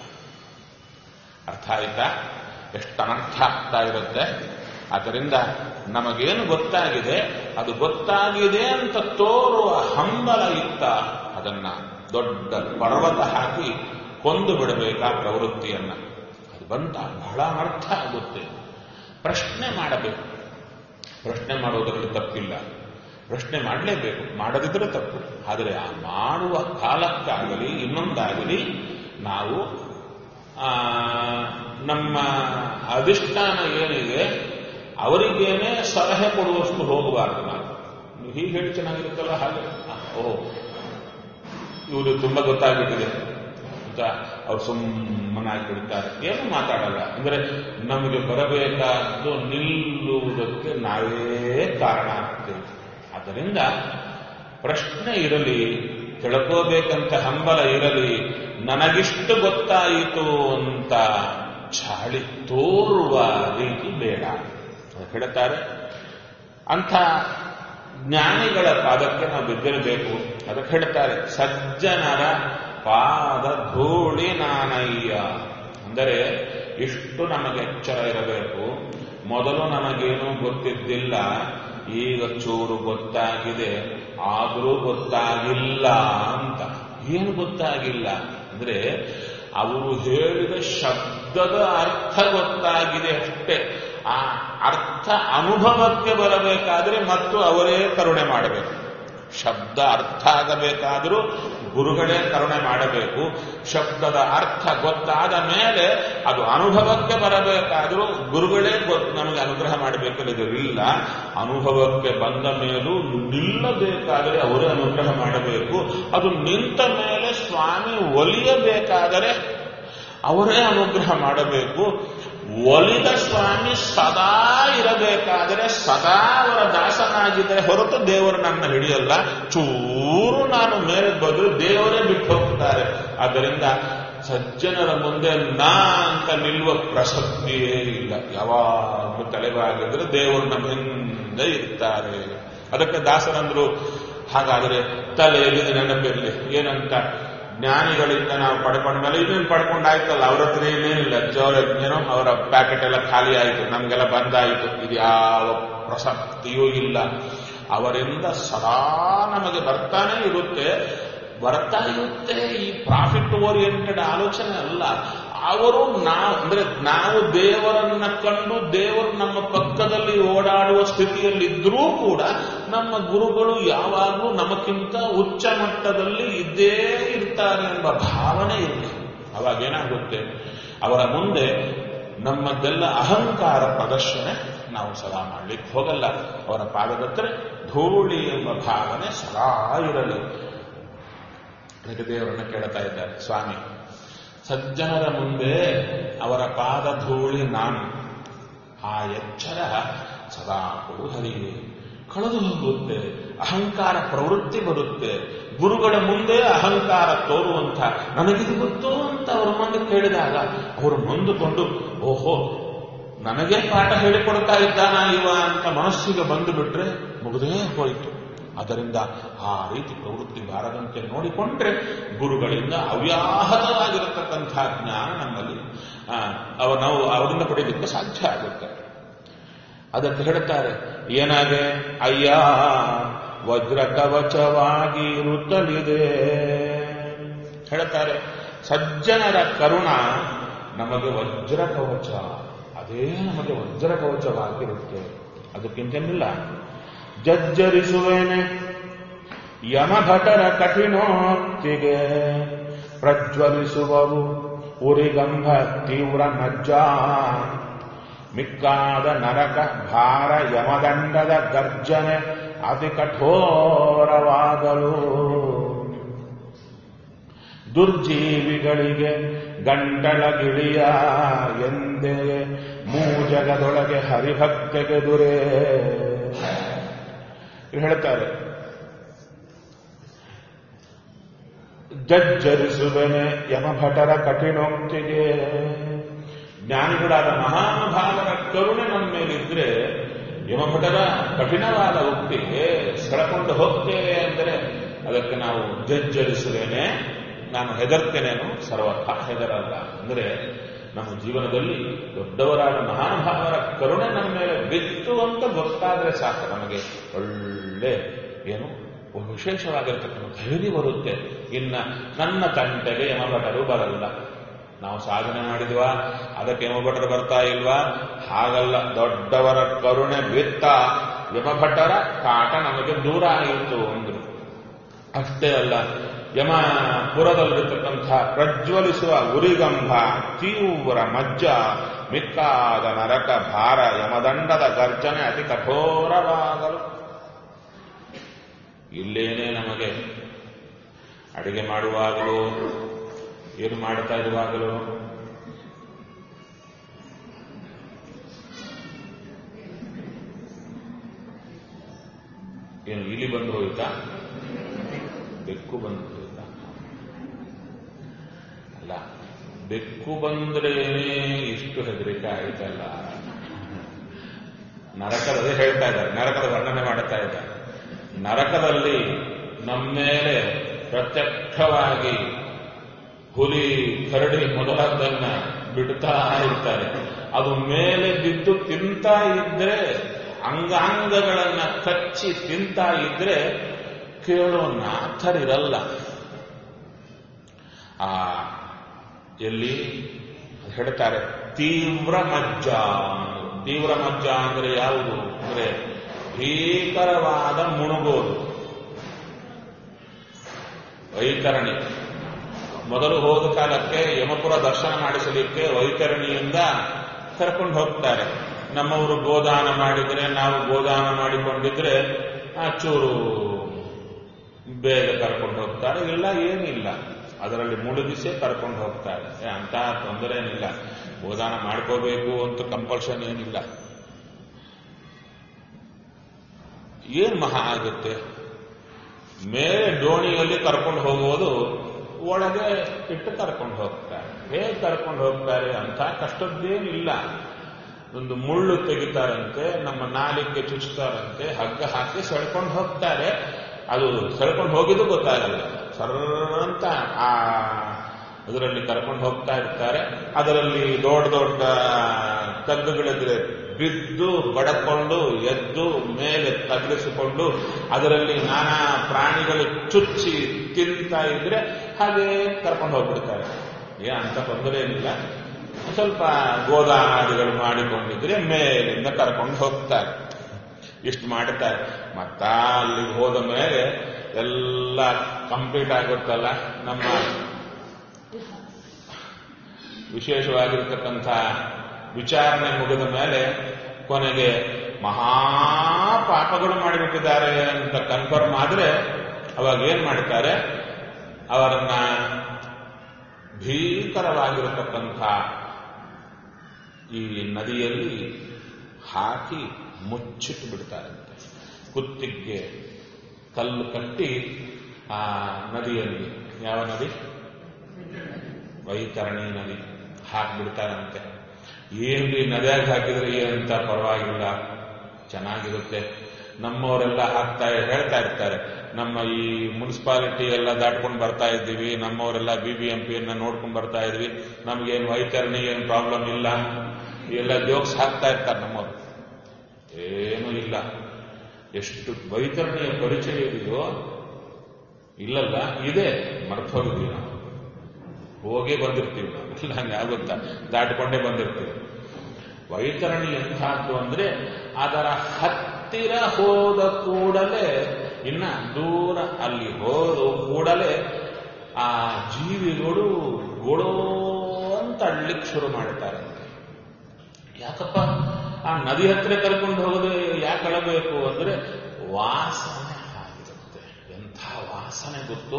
ಅರ್ಥ ಆಯ್ತಾ ಎಷ್ಟು ಅನರ್ಥ ಆಗ್ತಾ ಇರುತ್ತೆ ಆದ್ದರಿಂದ ನಮಗೇನು ಗೊತ್ತಾಗಿದೆ ಅದು ಗೊತ್ತಾಗಿದೆ ಅಂತ ತೋರುವ ಹಂಬಲ ಇತ್ತ ಅದನ್ನ ದೊಡ್ಡ ಪರ್ವತ ಹಾಕಿ ಕೊಂದು ಬಿಡಬೇಕಾ ಪ್ರವೃತ್ತಿಯನ್ನ ಅದು ಬಂತ ಬಹಳ ಅರ್ಥ ಆಗುತ್ತೆ ಪ್ರಶ್ನೆ ಮಾಡಬೇಕು ಪ್ರಶ್ನೆ ಮಾಡೋದರಲ್ಲಿ ತಪ್ಪಿಲ್ಲ ಪ್ರಶ್ನೆ ಮಾಡಲೇಬೇಕು ಮಾಡದಿದ್ರೆ ತಪ್ಪು ಆದರೆ ಆ ಮಾಡುವ ಕಾಲಕ್ಕಾಗಲಿ ಇನ್ನೊಂದಾಗಲಿ ನಾವು ಆ, ನಮ್ಮ ಅಧಿಷ್ಠಾನ ಏನಿದೆ ಅವರಿಗೇನೆ ಸಲಹೆ ಕೊಡುವಷ್ಟು ಹೋಗಬಾರದು ನಾವು ನೀವು ಹೀಗೆ ಹೇಳಿ ಚೆನ್ನಾಗಿರುತ್ತಲ್ಲ ಹಾಗೆ ಆ, ಓ ಇವರು ತುಂಬಾ ಗೊತ್ತಾಗ್ಬಿಟ್ಟಿದೆ ಅಂತ ಅವ್ರು ಸುಮ್ಮನಾಗಿ ಬಿಡ್ತಾರೆ ಏನು ಮಾತಾಡಲ್ಲ ಅಂದ್ರೆ ನಮಗೆ ಬರಬೇಕಾದ್ದು ನಿಲ್ಲುವುದಕ್ಕೆ ನಾವೇ ಕಾರಣ ಆಗ್ತೇವೆ ಆದ್ದರಿಂದ ಪ್ರಶ್ನೆ ಇರಲಿ ತಿಳ್ಕೋಬೇಕಂತ ಹಂಬಲ ಇರಲಿ ನನಗಿಷ್ಟು ಗೊತ್ತಾಯಿತು ಅಂತ ಚಾಳಿ ತೋರುವ ರೀತಿ ಬೇಡ ಅದು ಹೇಳ್ತಾರೆ ಅಂಥ ಜ್ಞಾನಿಗಳ ಪಾದಕ್ಕೆ ನಾವು ಬಿದ್ದಿರಬೇಕು ಅದಕ್ಕೆ ಹೇಳ್ತಾರೆ ಸಜ್ಜನರ ಪಾದ ಧೂಳಿ ನಾನಯ್ಯ ಅಂದರೆ ಇಷ್ಟು ನಮಗೆ ಎಚ್ಚರ ಇರಬೇಕು ಮೊದಲು ನಮಗೇನೂ ಗೊತ್ತಿದ್ದಿಲ್ಲ ಈಗ ಚೂರು ಗೊತ್ತಾಗಿದೆ ಆದರೂ ಗೊತ್ತಾಗಿಲ್ಲ ಅಂತ ಏನು ಗೊತ್ತಾಗಿಲ್ಲ ಅಂದ್ರೆ ಅವರು ಹೇಳಿದ ಶಬ್ದದ ಅರ್ಥ ಗೊತ್ತಾಗಿದೆ ಅಷ್ಟೇ ಆ ಅರ್ಥ ಅನುಭವಕ್ಕೆ ಬರಬೇಕಾದ್ರೆ ಮತ್ತು ಅವರೇ ಕರುಣೆ ಮಾಡಬೇಕು ಶಬ್ದ ಅರ್ಥ ಆಗಬೇಕಾದರೂ ಗುರುಗಳೇ ಕರುಣೆ ಮಾಡಬೇಕು ಶಬ್ದದ ಅರ್ಥ ಗೊತ್ತಾದ ಮೇಲೆ ಅದು ಅನುಭವಕ್ಕೆ ಬರಬೇಕಾದರೂ ಗುರುಗಳೇ ಗೊತ್ತು ನಮಗೆ ಅನುಗ್ರಹ ಮಾಡಬೇಕು ಇಲ್ಲ ಅನುಭವಕ್ಕೆ ಬಂದ ಮೇಲೂ ನಿಲ್ಲಬೇಕಾದರೆ ಅವರೇ ಅನುಗ್ರಹ ಮಾಡಬೇಕು ಅದು ನಿಂತ ಮೇಲೆ ಸ್ವಾಮಿ ಒಲಿಯಬೇಕಾದರೆ ಅವರೇ ಅನುಗ್ರಹ ಮಾಡಬೇಕು ಒಲಿದ ಸ್ವಾಮಿ ಸದಾ ಇರಬೇಕಾದರೆ ಸದಾ ಅವರ ದಾಸನಾಗಿದ್ದರೆ ಹೊರತು ದೇವರು ನನ್ನ ಹಿಡಿಯಲ್ಲ ಚೂರು ನಾನು ಮೇಲೆ ಬದಲು ದೇವರೇ ಬಿಟ್ಟು ಹೋಗ್ತಾರೆ ಆದ್ದರಿಂದ ಸಜ್ಜನರ ಮುಂದೆ ನಾ ಅಂತ ನಿಲ್ಲುವ ಪ್ರಸಕ್ತಿಯೇ ಇಲ್ಲ ಯಾವಾಗಲೂ ತಲೆಬಾಗಿದ್ರೆ ದೇವರು ನಮ್ಮ ಹಿಂದೆ ಇರ್ತಾರೆ ಅದಕ್ಕೆ ದಾಸರಂದ್ರು ಹಾಗಾದರೆ ತಲೆಯಲ್ಲಿ ನೆನಪಿರಲಿ ಏನಂತ ಜ್ಞಾನಿಗಳಿಂದ ನಾವು ಪಡ್ಕೊಂಡ ಮೇಲೆ ಇನ್ನೇನು ಪಡ್ಕೊಂಡಾಯ್ತಲ್ಲ ಅವ್ರ ಹತ್ರ ಏನೇನಿಲ್ಲ ಜೋರ ಏನೋ ಅವರ ಪ್ಯಾಕೆಟ್ ಎಲ್ಲ ಖಾಲಿ ಆಯಿತು ನಮಗೆಲ್ಲ ಬಂದಾಯಿತು ಇದು ಯಾವ ಪ್ರಸಕ್ತಿಯೂ ಇಲ್ಲ ಅವರಿಂದ ಸದಾ ನಮಗೆ ಬರ್ತಾನೆ ಇರುತ್ತೆ ಬರ್ತಾ ಇರುತ್ತೆ ಈ ಪ್ರಾಫಿಟ್ ಓರಿಯೆಂಟೆಡ್ ಆಲೋಚನೆ ಅಲ್ಲ ಅವರು ನಾವು ಅಂದ್ರೆ ನಾವು ದೇವರನ್ನ ಕಂಡು ದೇವರು ನಮ್ಮ ಪಕ್ಕದಲ್ಲಿ ಓಡಾಡುವ ಸ್ಥಿತಿಯಲ್ಲಿದ್ದರೂ ಕೂಡ ನಮ್ಮ ಗುರುಗಳು ಯಾವಾಗಲೂ ನಮಗಿಂತ ಉಚ್ಚ ಮಟ್ಟದಲ್ಲಿ ಇದ್ದೇ ಇರ್ತಾರೆ ಎಂಬ ಭಾವನೆ ಇರಲಿ ಅವಾಗೇನಾಗುತ್ತೆ ಅವರ ಮುಂದೆ ನಮ್ಮದೆಲ್ಲ ಅಹಂಕಾರ ಪ್ರದರ್ಶನ ನಾವು ಸದಾ ಮಾಡ್ಲಿಕ್ಕೆ ಹೋಗಲ್ಲ ಅವರ ಪಾದದತ್ರ ಧೂಳಿ ಎಂಬ ಭಾವನೆ ಸದಾ ಇರಲಿ ಅದಕ್ಕೆ ದೇವರನ್ನು ಕೇಳ್ತಾ ಇದ್ದಾರೆ ಸ್ವಾಮಿ ಸಜ್ಜನರ ಮುಂದೆ ಅವರ ಪಾದ ಧೂಳಿ ನಾನು ಆ ಎಚ್ಚರ ಸದಾ ಕೊಡು ಹರಿವೆ ಕಳೆದು ಹೋಗುತ್ತೆ ಅಹಂಕಾರ ಪ್ರವೃತ್ತಿ ಬರುತ್ತೆ ಗುರುಗಳ ಮುಂದೆ ಅಹಂಕಾರ ತೋರುವಂತ ನನಗಿದು ಗೊತ್ತು ಅಂತ ಅವರ ಮುಂದೆ ಕೇಳಿದಾಗ ಅವರು ನೊಂದುಕೊಂಡು ಓಹೋ ನನಗೆ ಪಾಠ ಹೇಳಿಕೊಡ್ತಾ ಇದ್ದಾನ ಇವ ಅಂತ ಮನಸ್ಸಿಗೆ ಬಂದು ಬಿಟ್ರೆ ಮುಗಿದೇ ಹೋಯಿತು ಅದರಿಂದ ಆ ರೀತಿ ಪ್ರವೃತ್ತಿ ಬಾರದಂತೆ ನೋಡಿಕೊಂಡ್ರೆ ಗುರುಗಳಿಂದ ಅವ್ಯಾಹತವಾಗಿರತಕ್ಕಂಥ ಜ್ಞಾನ ನಮ್ಮಲ್ಲಿ ಅವ ನಾವು ಅವರಿಂದ ಪಡೆಯಲಿಕ್ಕೆ ಸಾಧ್ಯ ಆಗುತ್ತೆ ಅದಕ್ಕೆ ಹೇಳ್ತಾರೆ ಏನಾಗೆ ಅಯ್ಯ ವಜ್ರ ಕವಚವಾಗಿ ಇರುತ್ತಲಿದೆ ಹೇಳ್ತಾರೆ ಸಜ್ಜನರ ಕರುಣ ನಮಗೆ ವಜ್ರ ಕವಚ ಅದೇ ನಮಗೆ ವಜ್ರ ಕವಚವಾಗಿರುತ್ತೆ ಅದಕ್ಕಿಂತೇನಿಲ್ಲ ಜಜ್ಜರಿಸುವೇನೆ ಯಮಭಟರ ಕಠಿಣೋಕ್ತಿಗೆ ಪ್ರಜ್ವಲಿಸುವವು ಉರಿಗಂಧ ತೀವ್ರ ನಜ್ಜ ಮಿಕ್ಕಾದ ನರಕ ಭಾರ ಯಮದಂಡದ ಗರ್ಜನೆ ಅತಿ ಕಠೋರವಾಗಲು ದುರ್ಜೀವಿಗಳಿಗೆ ಗಂಟಲ ಗಿಳಿಯ ಎಂದೇ ಮೂಜಗದೊಳಗೆ ಹರಿಭಕ್ತೆಗೆ ದುರೇ ಹೇಳ್ತಾರೆ ಜಜ್ಜರಿಸುವನೆ ಯಮಭಟರ ಕಠಿಣೋಕ್ತಿಗೆ ಜ್ಞಾನಿಗಳಾದ ಮಹಾನುಭಾವರ ಕರುಣೆ ನಮ್ಮ ಮೇಲಿದ್ರೆ ಯಮಭಟರ ಕಠಿಣವಾದ ಉಕ್ತಿಗೆ ಸೆಳಕೊಂಡು ಹೋಗ್ತೇವೆ ಅಂದರೆ ಅದಕ್ಕೆ ನಾವು ಜಜ್ಜರಿಸುವೇನೆ ನಾನು ಹೆದರ್ತೇನೇನು ಸರ್ವಥ ಹೆದರಲ್ಲ ಅಂದರೆ ನಮ್ಮ ಜೀವನದಲ್ಲಿ ದೊಡ್ಡವರಾದ ಮಹಾನುಭಾವರ ಕರುಣೆ ನಮ್ಮ ಮೇಲೆ ಬಿತ್ತು ಅಂತ ಗೊತ್ತಾದ್ರೆ ಸಾಕು ನಮಗೆ ಒಳ್ಳೆ ಏನು ವಿಶೇಷವಾಗಿರ್ತಕ್ಕಂಥ ಧೈರ್ಯ ಬರುತ್ತೆ ಇನ್ನ ನನ್ನ ತಂಟೆಗೆ ಯಮಭಟರು ಬರಲ್ಲ ನಾವು ಸಾಧನೆ ಮಾಡಿದ್ವಾ ಅದಕ್ಕೆ ಯಮಭಟರು ಬರ್ತಾ ಇಲ್ವಾ ಹಾಗಲ್ಲ ದೊಡ್ಡವರ ಕರುಣೆ ಬಿತ್ತ ಯಮಭಟರ ಕಾಟ ನಮಗೆ ದೂರ ಆಯಿತು ಅಂದ್ರು ಅಷ್ಟೇ ಅಲ್ಲ ಯಮಪುರದಲ್ಲಿರ್ತಕ್ಕಂಥ ಪ್ರಜ್ವಲಿಸುವ ಉರಿಗಂಭ ತೀವ್ರ ಮಜ್ಜ ಮಿಕ್ಕಾದ ನರಕ ಭಾರ ಯಮದಂಡದ ಗರ್ಜನೆ ಅತಿ ಕಠೋರವಾಗಲು ಇಲ್ಲೇನೆ ನಮಗೆ ಅಡಿಗೆ ಮಾಡುವಾಗಲೂ ಏನು ಮಾಡ್ತಾ ಇರುವಾಗಲೂ ಏನು ಇಲಿ ಬಂದು ಹೋಯ್ತಾ ಬೆಕ್ಕು ಬಂದು ಹೋಯ್ತಾ ಅಲ್ಲ ಬೆಕ್ಕು ಬಂದ್ರೇನೆ ಇಷ್ಟು ಹೆದರಿಕೆ ಆಯ್ತಲ್ಲ ನರಕದಲ್ಲಿ ಹೇಳ್ತಾ ಇದ್ದಾರೆ ನರಕದ ವರ್ಣನೆ ಮಾಡುತ್ತಾ ಇದ್ದಾರೆ ನರಕದಲ್ಲಿ ನಮ್ಮ ಮೇಲೆ ಪ್ರತ್ಯಕ್ಷವಾಗಿ ಹುಲಿ ಕರಡಿ ಮೊದಲಾದನ್ನ ಬಿಡ್ತಾ ಇರ್ತಾರೆ ಅದು ಮೇಲೆ ಬಿದ್ದು ತಿಂತಾ ಇದ್ರೆ ಅಂಗಾಂಗಗಳನ್ನ ಕಚ್ಚಿ ತಿಂತಾ ಇದ್ರೆ ಕೇಳೋ ನಾಥರಿರಲ್ಲ ಆ ಎಲ್ಲಿ ಹೇಳ್ತಾರೆ ತೀವ್ರ ಮಜ್ಜ ತೀವ್ರ ಮಜ್ಜ ಅಂದ್ರೆ ಯಾವುದು ಅಂದ್ರೆ ಭೀಕರವಾದ ಮುಣುಗೋದು ವೈತರಣಿ ಮೊದಲು ಹೋದ ಕಾಲಕ್ಕೆ ಯಮಪುರ ದರ್ಶನ ಮಾಡಿಸಲಿಕ್ಕೆ ವೈತರಣಿಯಿಂದ ಕರ್ಕೊಂಡು ಹೋಗ್ತಾರೆ ನಮ್ಮವರು ಗೋದಾನ ಮಾಡಿದ್ರೆ ನಾವು ಗೋದಾನ ಮಾಡಿಕೊಂಡಿದ್ರೆ ಆ ಚೂರು ಬೇಗ ಕರ್ಕೊಂಡು ಹೋಗ್ತಾರೆ ಇಲ್ಲ ಏನಿಲ್ಲ ಅದರಲ್ಲಿ ಮುಳುಗಿಸಿ ಕರ್ಕೊಂಡು ಹೋಗ್ತಾರೆ ಏ, ಅಂತ ತೊಂದರೆ ಏನಿಲ್ಲ ಗೋದಾನ ಮಾಡ್ಕೋಬೇಕು ಅಂತ ಕಂಪಲ್ಷನ್ ಏನಿಲ್ಲ ಏನ್ ಮಹಾ ಆಗುತ್ತೆ ಮೇಲೆ ಡೋಣಿಯಲ್ಲಿ ಕರ್ಕೊಂಡು ಹೋಗೋದು ಒಳಗೆ ಇಟ್ಟು ಕರ್ಕೊಂಡು ಹೋಗ್ತಾರೆ ಹೇಗೆ ಕರ್ಕೊಂಡು ಹೋಗ್ತಾರೆ ಅಂತ ಕಷ್ಟದ್ದೇನಿಲ್ಲ ಒಂದು ಮುಳ್ಳು ತೆಗಿತಾರಂತೆ ನಮ್ಮ ನಾಲಿಗೆ ಚುಚ್ಚುತ್ತಾರಂತೆ ಹಗ್ಗ ಹಾಕಿ ಸೆಳ್ಕೊಂಡು ಹೋಗ್ತಾರೆ ಅದು ಸೆಳ್ಕೊಂಡು ಹೋಗಿದ್ದು ಗೊತ್ತಾಗಲ್ಲ ಸರ್ರಂತ ಆ ಅದರಲ್ಲಿ ಕರ್ಕೊಂಡು ಹೋಗ್ತಾ ಇರ್ತಾರೆ ಅದರಲ್ಲಿ ದೊಡ್ಡ ದೊಡ್ಡ ಕಗ್ಗಗಳಿದ್ರೆ ಬಿದ್ದು ಬಡಕೊಂಡು ಎದ್ದು ಮೇಲೆ ತಗ್ಗಿಸಿಕೊಂಡು ಅದರಲ್ಲಿ ನಾನಾ ಪ್ರಾಣಿಗಳು ಚುಚ್ಚಿ ತಿಂತಾ ಇದ್ರೆ ಹಾಗೆ ಕರ್ಕೊಂಡು ಹೋಗ್ಬಿಡ್ತಾರೆ ಏನ್ ಅಂತ ತೊಂದರೆ ಏನಿಲ್ಲ ಸ್ವಲ್ಪ ಗೋದಾನಾದಿಗಳು ಮಾಡಿಕೊಂಡಿದ್ರೆ ಮೇಲಿಂದ ಕರ್ಕೊಂಡು ಹೋಗ್ತಾರೆ ಇಷ್ಟು ಮಾಡುತ್ತಾರೆ ಮತ್ತ ಅಲ್ಲಿಗೆ ಹೋದ ಮೇಲೆ ಎಲ್ಲ ಕಂಪ್ಲೀಟ್ ಆಗುತ್ತಲ್ಲ ನಮ್ಮ ವಿಶೇಷವಾಗಿರ್ತಕ್ಕಂಥ ವಿಚಾರಣೆ ಮುಗಿದ ಮೇಲೆ ಕೊನೆಗೆ ಮಹಾಪಾಪಗಳು ಮಾಡಿಬಿಟ್ಟಿದ್ದಾರೆ ಅಂತ ಕನ್ಫರ್ಮ್ ಆದ್ರೆ ಅವಾಗ ಏನ್ ಮಾಡ್ತಾರೆ ಅವರನ್ನ ಭೀಕರವಾಗಿರತಕ್ಕಂಥ ಈ ನದಿಯಲ್ಲಿ ಹಾಕಿ ಮುಚ್ಚಿಟ್ಟು ಬಿಡ್ತಾರಂತೆ ಕುತ್ತಿಗೆ ಕಲ್ಲು ಕಟ್ಟಿ ಆ ನದಿಯಲ್ಲಿ ಯಾವ ನದಿ ವೈತರಣಿ ನದಿ ಹಾಕ್ಬಿಡ್ತಾರಂತೆ ಏನ್ರಿ ನದಿಯಾಗಿ ಹಾಕಿದ್ರೆ ಏನಂತ ಪರವಾಗಿಲ್ಲ ಚೆನ್ನಾಗಿರುತ್ತೆ ನಮ್ಮವರೆಲ್ಲ ಹಾಕ್ತಾ ಹೇಳ್ತಾ ಇರ್ತಾರೆ ನಮ್ಮ ಈ ಮುನ್ಸಿಪಾಲಿಟಿ ಎಲ್ಲ ದಾಟ್ಕೊಂಡು ಬರ್ತಾ ಇದ್ದೀವಿ ನಮ್ಮವರೆಲ್ಲ ಬಿ ಬಿ ಎಂ ಪಿಯನ್ನ ನೋಡ್ಕೊಂಡು ಬರ್ತಾ ಇದ್ವಿ ನಮಗೇನು ವೈತರಣಿ ಏನು ಪ್ರಾಬ್ಲಮ್ ಇಲ್ಲ ಎಲ್ಲ ಜೋಕ್ಸ್ ಹಾಕ್ತಾ ಇರ್ತಾರೆ ನಮ್ಮವರು ಏನೂ ಇಲ್ಲ ಎಷ್ಟು ವೈತರಣಿಯ ಪರಿಚಯ ಇದೆಯೋ ಇಲ್ಲಲ್ಲ ಇದೆ ಮರ್ತು ಹೋಗಿದ್ದೀವಿ ನಾವು ಹೋಗೇ ಬಂದಿರ್ತೀವಿ ನಾವು ಇಲ್ಲ ಹಂಗೆ ಆಗುತ್ತಾ ದಾಟಿಕೊಂಡೇ ಬಂದಿರ್ತೀವಿ ವೈತರಣಿ ಎಂಥದ್ದು ಅಂದ್ರೆ ಅದರ ಹತ್ತಿರ ಹೋದ ಕೂಡಲೇ ಇನ್ನ ದೂರ ಅಲ್ಲಿ ಹೋದ ಕೂಡಲೇ ಆ ಜೀವಿಗಳು ಗೊಳೋ ಅಂತ ಅಳ್ಲಿಕ್ಕೆ ಶುರು ಮಾಡ್ತಾರಂತೆ ಯಾಕಪ್ಪ ಆ ನದಿ ಹತ್ರ ಕರ್ಕೊಂಡು ಹೋಗದೆ ಯಾಕೆ ಅಳಬೇಕು ಅಂದ್ರೆ ವಾಸನೆ ಆಗಿರುತ್ತೆ ಎಂಥ ವಾಸನೆ ಗೊತ್ತು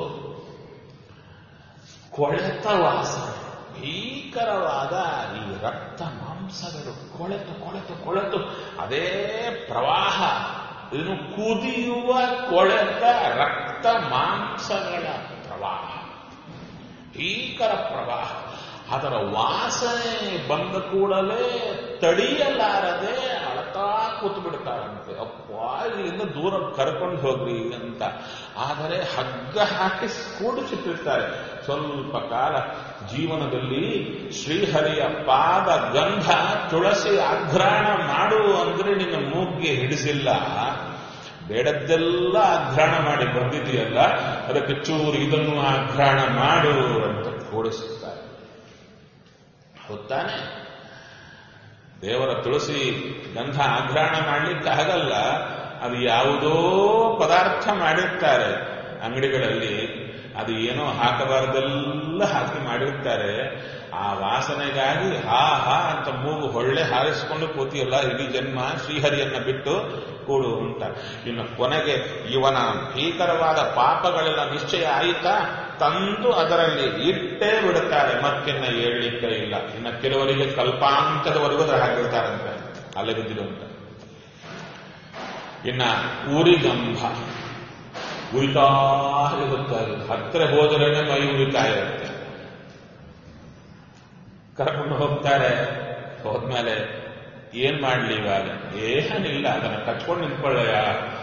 ಕೊಳೆತ ವಾಸನೆ ಭೀಕರವಾದ ಈ ರಕ್ತ ಮಾಂಸಗಳು ಕೊಳೆತು ಕೊಳೆತು ಕೊಳೆತು ಅದೇ ಪ್ರವಾಹ ಇದನ್ನು ಕುದಿಯುವ ಕೊಳೆತ ರಕ್ತ ಮಾಂಸಗಳ ಪ್ರವಾಹ ಭೀಕರ ಪ್ರವಾಹ ಅದರ ವಾಸನೆ ಬಂದ ಕೂಡಲೇ ತಡೆಯಲಾರದೆ ಅಳತಾ ಕೂತು ಬಿಡ್ತಾರಂತೆ ಅಪ್ಪ ಇಲ್ಲಿಂದ ದೂರ ಕರ್ಕೊಂಡು ಹೋಗ್ರಿ ಅಂತ ಆದರೆ ಹಗ್ಗ ಹಾಕಿ ಕೂಡಿಸಿಟ್ಟಿರ್ತಾರೆ ಸ್ವಲ್ಪ ಕಾಲ ಜೀವನದಲ್ಲಿ ಶ್ರೀಹರಿಯ ಪಾದ ಗಂಧ ತುಳಸಿ ಅಘ್ರಾಣ ಮಾಡು ಅಂದ್ರೆ ನಿನ್ನ ಮೂಗ್ಗೆ ಹಿಡಿಸಿಲ್ಲ ಬೇಡದ್ದೆಲ್ಲ ಅಘ್ರಾಣ ಮಾಡಿ ಬಂದಿದೆಯಲ್ಲ ಅದಕ್ಕೆ ಚೂರು ಇದನ್ನು ಅಘ್ರಾಣ ಮಾಡು ಅಂತ ಕೂಡಿಸುತ್ತಾರೆ ಹೊತ್ತಾನೆ ದೇವರ ತುಳಸಿ ಗಂಧ ಅಘ್ರಾಣ ಮಾಡ್ಲಿಕ್ಕೆ ಆಗಲ್ಲ ಅದು ಯಾವುದೋ ಪದಾರ್ಥ ಮಾಡಿರ್ತಾರೆ ಅಂಗಡಿಗಳಲ್ಲಿ ಅದು ಏನೋ ಹಾಕಬಾರದೆಲ್ಲ ಹಾಕಿ ಮಾಡಿರ್ತಾರೆ ಆ ವಾಸನೆಗಾಗಿ ಹಾ ಹಾ ಅಂತ ಮೂಗು ಹೊಳ್ಳೆ ಹಾರಿಸಿಕೊಂಡು ಕೂತಿಯಲ್ಲ ಇಡೀ ಜನ್ಮ ಶ್ರೀಹರಿಯನ್ನ ಬಿಟ್ಟು ಕೂಡು ಅಂತ ಇನ್ನು ಕೊನೆಗೆ ಇವನ ಭೀಕರವಾದ ಪಾಪಗಳೆಲ್ಲ ನಿಶ್ಚಯ ಆಯಿತಾ ತಂದು ಅದರಲ್ಲಿ ಇಟ್ಟೇ ಬಿಡುತ್ತಾರೆ ಮತ್ತಿನ್ನ ಏಳ್ಲಿಕ್ಕೆ ಇಲ್ಲ ಇನ್ನು ಕೆಲವರಿಗೆ ಕಲ್ಪಾಂತದವರೆಗೂ ಅದರ ಹಾಕಿರ್ತಾರಂತೆ ಅಲ್ಲೇ ಬಿದ್ದಿರು ಅಂತ ಇನ್ನ ಉರಿಗಂಧ ಉರಿತಾ ಇರುತ್ತೆ ಅದು ಹತ್ತಿರ ಹೋದರೇನೆ ಮೈ ಉರಿತಾ ಇರುತ್ತೆ ಕರ್ಕೊಂಡು ಹೋಗ್ತಾರೆ ಹೋದ್ಮೇಲೆ ಏನ್ ಮಾಡ್ಲಿ ಇವಾಗ ಏನಿಲ್ಲ ಅದನ್ನ ಕಚ್ಕೊಂಡು ನಿಂತ್ಕೊಳ್ಳಯ್ಯ